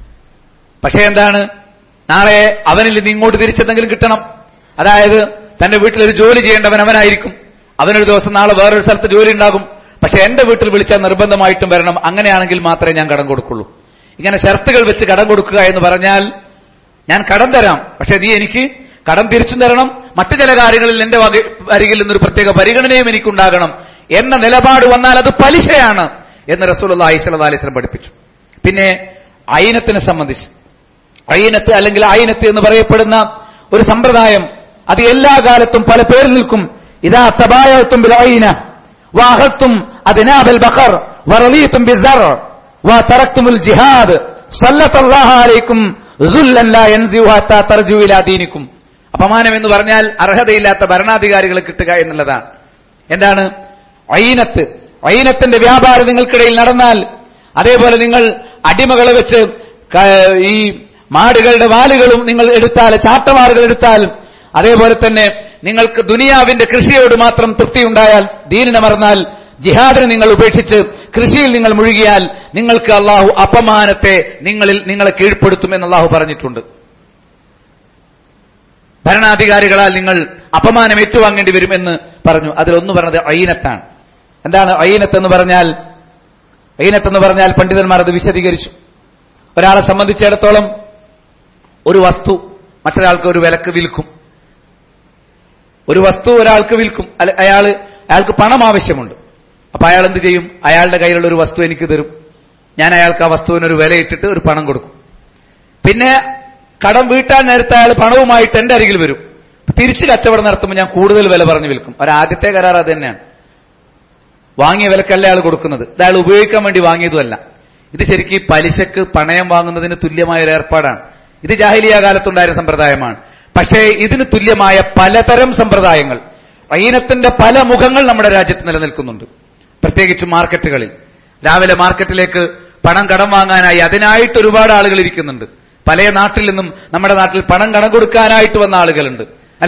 പക്ഷേ എന്താണ് നാളെ അവനിൽ നിന്ന് ഇങ്ങോട്ട് തിരിച്ചെന്തെങ്കിലും കിട്ടണം അതായത് തന്റെ വീട്ടിലൊരു ജോലി ചെയ്യേണ്ടവൻ അവനായിരിക്കും അവനൊരു ദിവസം നാളെ വേറൊരു സ്ഥലത്ത് ജോലി ഉണ്ടാകും പക്ഷെ എന്റെ വീട്ടിൽ വിളിച്ചാൽ നിർബന്ധമായിട്ടും വരണം അങ്ങനെയാണെങ്കിൽ മാത്രമേ ഞാൻ കടം കൊടുക്കുള്ളൂ ഇങ്ങനെ ഷർത്തുകൾ വെച്ച് കടം കൊടുക്കുക എന്ന് പറഞ്ഞാൽ ഞാൻ കടം തരാം പക്ഷെ നീ എനിക്ക് കടം തിരിച്ചു തരണം മറ്റു ചില കാര്യങ്ങളിൽ എന്റെ വക- അരികിൽ നിന്നൊരു പ്രത്യേക പരിഗണനയും എനിക്കുണ്ടാകണം എന്ന നിലപാട് വന്നാൽ അത് പലിശയാണ് എന്ന് റസൂൽ അലൈഹി അലൈസ്ലം പഠിപ്പിച്ചു പിന്നെ അയിനത്തിനെ സംബന്ധിച്ച് അയിനത്ത് അല്ലെങ്കിൽ അയിനത്ത് എന്ന് പറയപ്പെടുന്ന ഒരു സമ്പ്രദായം അത് എല്ലാ കാലത്തും പല പേരിൽ നിൽക്കും ഇതാ തബായത്തും ബിൽ അയിന വാഹത്തും അതിനാബൽ ബഖർ വറലീത്തും ബിസർ വതറക്തുമുൽ ജിഹാദ് സല്ലല്ലാഹു അലൈക്കും ദുല്ലൻ ലാ യൻസിഉ ഹത്താ തർജു ഇലാ ദീനിക്കും അപമാനം എന്ന് പറഞ്ഞാൽ അർഹതയില്ലാത്ത ഭരണാധികാരികളെ കിട്ടുക എന്നുള്ളതാണ് എന്താണ് ഐനത്ത് ഐനത്തിന്റെ വ്യാപാരം നിങ്ങൾക്കിടയിൽ നടന്നാൽ അതേപോലെ നിങ്ങൾ അടിമകളെ വെച്ച് ക- ഈ മാടുകളുടെ വാലുകളും നിങ്ങൾ എടുത്താൽ ചാട്ടവാറുകൾ എടുത്താൽ അതേപോലെ തന്നെ നിങ്ങൾക്ക് ദുനിയാവിന്റെ കൃഷിയോട് മാത്രം തൃപ്തിയുണ്ടായാൽ ദീനിനെ മറന്നാൽ ജിഹാദിനെ നിങ്ങൾ ഉപേക്ഷിച്ച് കൃഷിയിൽ നിങ്ങൾ മുഴുകിയാൽ നിങ്ങൾക്ക് അള്ളാഹു അപമാനത്തെ നിങ്ങളിൽ നിങ്ങളെ കീഴ്പ്പെടുത്തും എന്ന് അള്ളാഹു പറഞ്ഞിട്ടുണ്ട് ഭരണാധികാരികളാൽ നിങ്ങൾ അപമാനം ഏറ്റുവാങ്ങേണ്ടി വരും എന്ന് പറഞ്ഞു അതിലൊന്ന് പറഞ്ഞത് ഐനത്താണ് എന്താണ് ഐനത്ത് എന്ന് പറഞ്ഞാൽ ഐനത്ത് എന്ന് പറഞ്ഞാൽ പണ്ഡിതന്മാർ അത് വിശദീകരിച്ചു ഒരാളെ സംബന്ധിച്ചിടത്തോളം ഒരു വസ്തു മറ്റൊരാൾക്ക് ഒരു വിലക്ക് വിൽക്കും ഒരു വസ്തു ഒരാൾക്ക് വിൽക്കും അല്ല അയാൾ അയാൾക്ക് പണം ആവശ്യമുണ്ട് അപ്പൊ അയാൾ എന്ത് ചെയ്യും അയാളുടെ കയ്യിലുള്ള ഒരു വസ്തു എനിക്ക് തരും ഞാൻ അയാൾക്ക് ആ വസ്തുവിനൊരു വില ഇട്ടിട്ട് ഒരു പണം കൊടുക്കും പിന്നെ കടം വീട്ടാൻ നേരത്തെ അയാൾ പണവുമായിട്ട് എന്റെ അരികിൽ വരും തിരിച്ച് കച്ചവടം നടത്തുമ്പോൾ ഞാൻ കൂടുതൽ വില പറഞ്ഞു വിൽക്കും ഒരാദ്യത്തെ കരാർ അത് തന്നെയാണ് വാങ്ങിയ വിലക്കല്ല അയാൾ കൊടുക്കുന്നത് ഇത് അയാൾ ഉപയോഗിക്കാൻ വേണ്ടി വാങ്ങിയതുമല്ല ഇത് ശരിക്കും ഈ പലിശക്ക് പണയം വാങ്ങുന്നതിന് തുല്യമായ ഒരു ഏർപ്പാടാണ് ഇത് ജാഹിലിയ കാലത്തുണ്ടായ സമ്പ്രദായമാണ് പക്ഷേ ഇതിന് തുല്യമായ പലതരം സമ്പ്രദായങ്ങൾ ഐനത്തിന്റെ പല മുഖങ്ങൾ നമ്മുടെ രാജ്യത്ത് നിലനിൽക്കുന്നുണ്ട് പ്രത്യേകിച്ച് മാർക്കറ്റുകളിൽ രാവിലെ മാർക്കറ്റിലേക്ക് പണം കടം വാങ്ങാനായി അതിനായിട്ട് ഒരുപാട് ആളുകൾ ഇരിക്കുന്നുണ്ട് പല നാട്ടിൽ നിന്നും നമ്മുടെ നാട്ടിൽ പണം കടം കൊടുക്കാനായിട്ട് വന്ന ആളുകളുണ്ട് അല്ലെ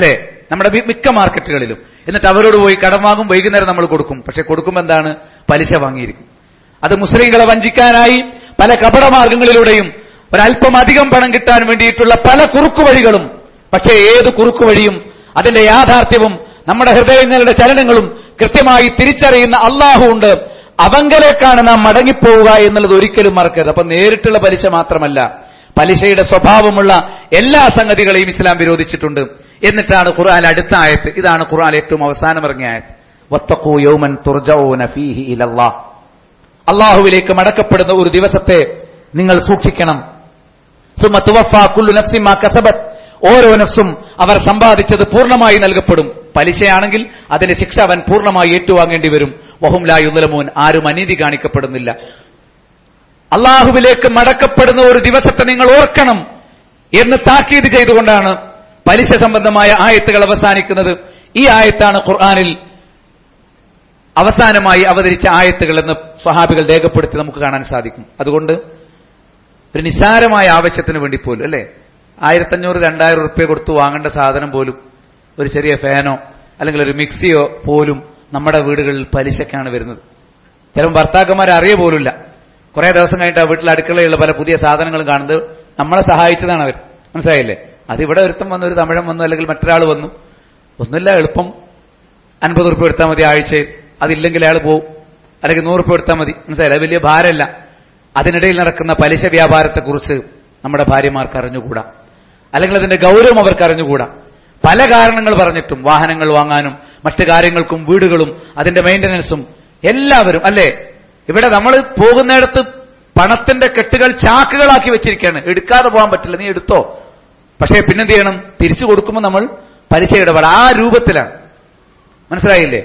നമ്മുടെ മി- മിക്ക മാർക്കറ്റുകളിലും എന്നിട്ട് അവരോട് പോയി കടം വാങ്ങും വൈകുന്നേരം നമ്മൾ കൊടുക്കും പക്ഷെ കൊടുക്കുമ്പോൾ എന്താണ് പലിശ വാങ്ങിയിരിക്കും അത് മുസ്ലിങ്ങളെ വഞ്ചിക്കാനായി പല കപടമാർഗങ്ങളിലൂടെയും ഒരല്പം അധികം പണം കിട്ടാൻ വേണ്ടിയിട്ടുള്ള പല കുറുക്കുവഴികളും പക്ഷേ ഏത് കുറുക്കുവഴിയും അതിന്റെ യാഥാർത്ഥ്യവും നമ്മുടെ ഹൃദയങ്ങളുടെ ചലനങ്ങളും കൃത്യമായി തിരിച്ചറിയുന്ന അള്ളാഹു ഉണ്ട് അവങ്കലേക്കാണ് നാം മടങ്ങിപ്പോവുക എന്നുള്ളത് ഒരിക്കലും മറക്കരുത് അപ്പൊ നേരിട്ടുള്ള പലിശ മാത്രമല്ല പലിശയുടെ സ്വഭാവമുള്ള എല്ലാ സംഗതികളെയും ഇസ്ലാം വിരോധിച്ചിട്ടുണ്ട് എന്നിട്ടാണ് ഖുർആൻ അടുത്ത ആയത്ത് ഇതാണ് ഖുർആൻ ഏറ്റവും അവസാനം ഇറങ്ങിയ ആയത്ത് വത്തഖൂ യൗമൻ തുർജഊന ഫീഹി ഇലല്ലാഹ് അള്ളാഹുവിലേക്ക് മടക്കപ്പെടുന്ന ഒരു ദിവസത്തെ നിങ്ങൾ സൂക്ഷിക്കണം സുമ്മ തുവഫാ കുല്ലു നഫ്സിൻ മാ കസബത് ഓരോ നഫ്സും അവർ സമ്പാദിച്ചത് പൂർണ്ണമായി നൽകപ്പെടും പലിശയാണെങ്കിൽ അതിന്റെ ശിക്ഷ അവൻ പൂർണ്ണമായി ഏറ്റുവാങ്ങേണ്ടി വരും വഹും ലാ യുദ്ലമൂൻ ആരും അനീതി കാണിക്കപ്പെടുന്നില്ല അള്ളാഹുവിലേക്ക് മടക്കപ്പെടുന്ന ഒരു ദിവസത്തെ നിങ്ങൾ ഓർക്കണം എന്ന് താക്കീത് ചെയ്തുകൊണ്ടാണ് പലിശ സംബന്ധമായ ആയത്തുകൾ അവസാനിക്കുന്നത് ഈ ആയത്താണ് ഖുർആനിൽ അവസാനമായി അവതരിച്ച ആയത്തുകൾ എന്ന് സ്വഹാബികൾ രേഖപ്പെടുത്തി നമുക്ക് കാണാൻ സാധിക്കും അതുകൊണ്ട് ഒരു നിസ്സാരമായ ആവശ്യത്തിന് വേണ്ടി പോലും അല്ലേ ആയിരത്തഞ്ഞൂറ് രണ്ടായിരം ഉറുപ്പ്യ കൊടുത്ത് വാങ്ങേണ്ട സാധനം പോലും ഒരു ചെറിയ ഫാനോ അല്ലെങ്കിൽ ഒരു മിക്സിയോ പോലും നമ്മുടെ വീടുകളിൽ പലിശക്കാണ് വരുന്നത് ചിലപ്പോൾ ഭർത്താക്കന്മാർ അറിയ പോലുമില്ല കുറെ ദിവസം കഴിഞ്ഞിട്ട് ആ വീട്ടിൽ അടുക്കളയുള്ള പല പുതിയ സാധനങ്ങളും കാണുന്നത് നമ്മളെ സഹായിച്ചതാണ് അവർ മനസ്സിലായില്ലേ അതിവിടെ ഒരുത്തം വന്നു ഒരു തമിഴൻ വന്നു അല്ലെങ്കിൽ മറ്റൊരാൾ വന്നു ഒന്നുമില്ല എളുപ്പം അൻപത് ഉറുപ്പ് എടുത്താൽ മതി ആഴ്ചയിൽ അതില്ലെങ്കിൽ അയാൾ പോവും അല്ലെങ്കിൽ നൂറ് ഉറുപ്പ് എടുത്താൽ മതി മനസ്സിലായില്ല അത് വലിയ ഭാരമല്ല അതിനിടയിൽ നടക്കുന്ന പലിശ വ്യാപാരത്തെക്കുറിച്ച് നമ്മുടെ ഭാര്യമാർക്ക് അറിഞ്ഞുകൂടാ അല്ലെങ്കിൽ അതിന്റെ ഗൗരവം അവർക്ക് അറിഞ്ഞുകൂടാ പല കാരണങ്ങൾ പറഞ്ഞിട്ടും വാഹനങ്ങൾ വാങ്ങാനും മറ്റു കാര്യങ്ങൾക്കും വീടുകളും അതിന്റെ മെയിന്റനൻസും എല്ലാവരും അല്ലേ ഇവിടെ നമ്മൾ പോകുന്നിടത്ത് പണത്തിന്റെ കെട്ടുകൾ ചാക്കുകളാക്കി വെച്ചിരിക്കുകയാണ് എടുക്കാതെ പോകാൻ പറ്റില്ല നീ എടുത്തോ പക്ഷേ പിന്നെന്ത് ചെയ്യണം തിരിച്ചു കൊടുക്കുമ്പോൾ നമ്മൾ പലിശ ഇടപാട് ആ രൂപത്തിലാണ് മനസ്സിലായില്ലേ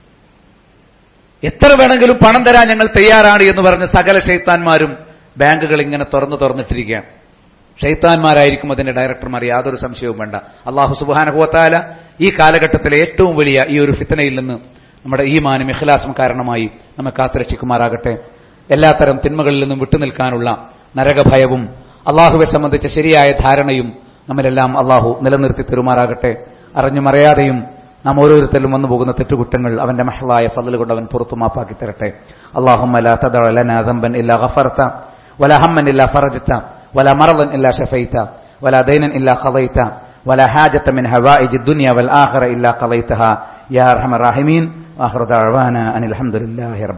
എത്ര വേണമെങ്കിലും പണം തരാൻ ഞങ്ങൾ തയ്യാറാണ് എന്ന് പറഞ്ഞ് സകല ഷെയ്ത്താന്മാരും ബാങ്കുകൾ ഇങ്ങനെ തുറന്നു തുറന്നിട്ടിരിക്കുകയാണ് ഷെയ്ത്താന്മാരായിരിക്കും അതിന്റെ ഡയറക്ടർമാർ യാതൊരു സംശയവും വേണ്ട അള്ളാഹു സുബാനഹുവത്താല ഈ കാലഘട്ടത്തിലെ ഏറ്റവും വലിയ ഈ ഒരു ഫിത്തനയിൽ നിന്ന് നമ്മുടെ ഈമാനും ഇഖ്ലാസും കാരണമായി നമ്മെ കാത്തുരക്ഷിക്കുമാറാകട്ടെ എല്ലാത്തരം തിന്മകളിൽ നിന്നും വിട്ടുനിൽക്കാനുള്ള നരകഭയവും അള്ളാഹുവെ സംബന്ധിച്ച ശരിയായ ധാരണയും നമ്മിലെല്ലാം അള്ളാഹു നിലനിർത്തി തെരുമാറാകട്ടെ അറിഞ്ഞും അറിയാതെയും നാം ഓരോരുത്തരിലും വന്നു പോകുന്ന തെറ്റുകുറ്റങ്ങൾ അവന്റെ മഹളായ ഫضل കൊണ്ട് അവൻ പുറത്തു മാപ്പാക്കി തരട്ടെ اللهم لا تدع لنا ذنبا الا غفرته ولا هما الا فرجته ولا مرضا الا شفيته ولا دينا الا قضيته ولا حاجة من هوائج الدنيا والآخرة إلا قضيتها يا أرحم الراحمين وآخر دعوانا أن الحمد لله رب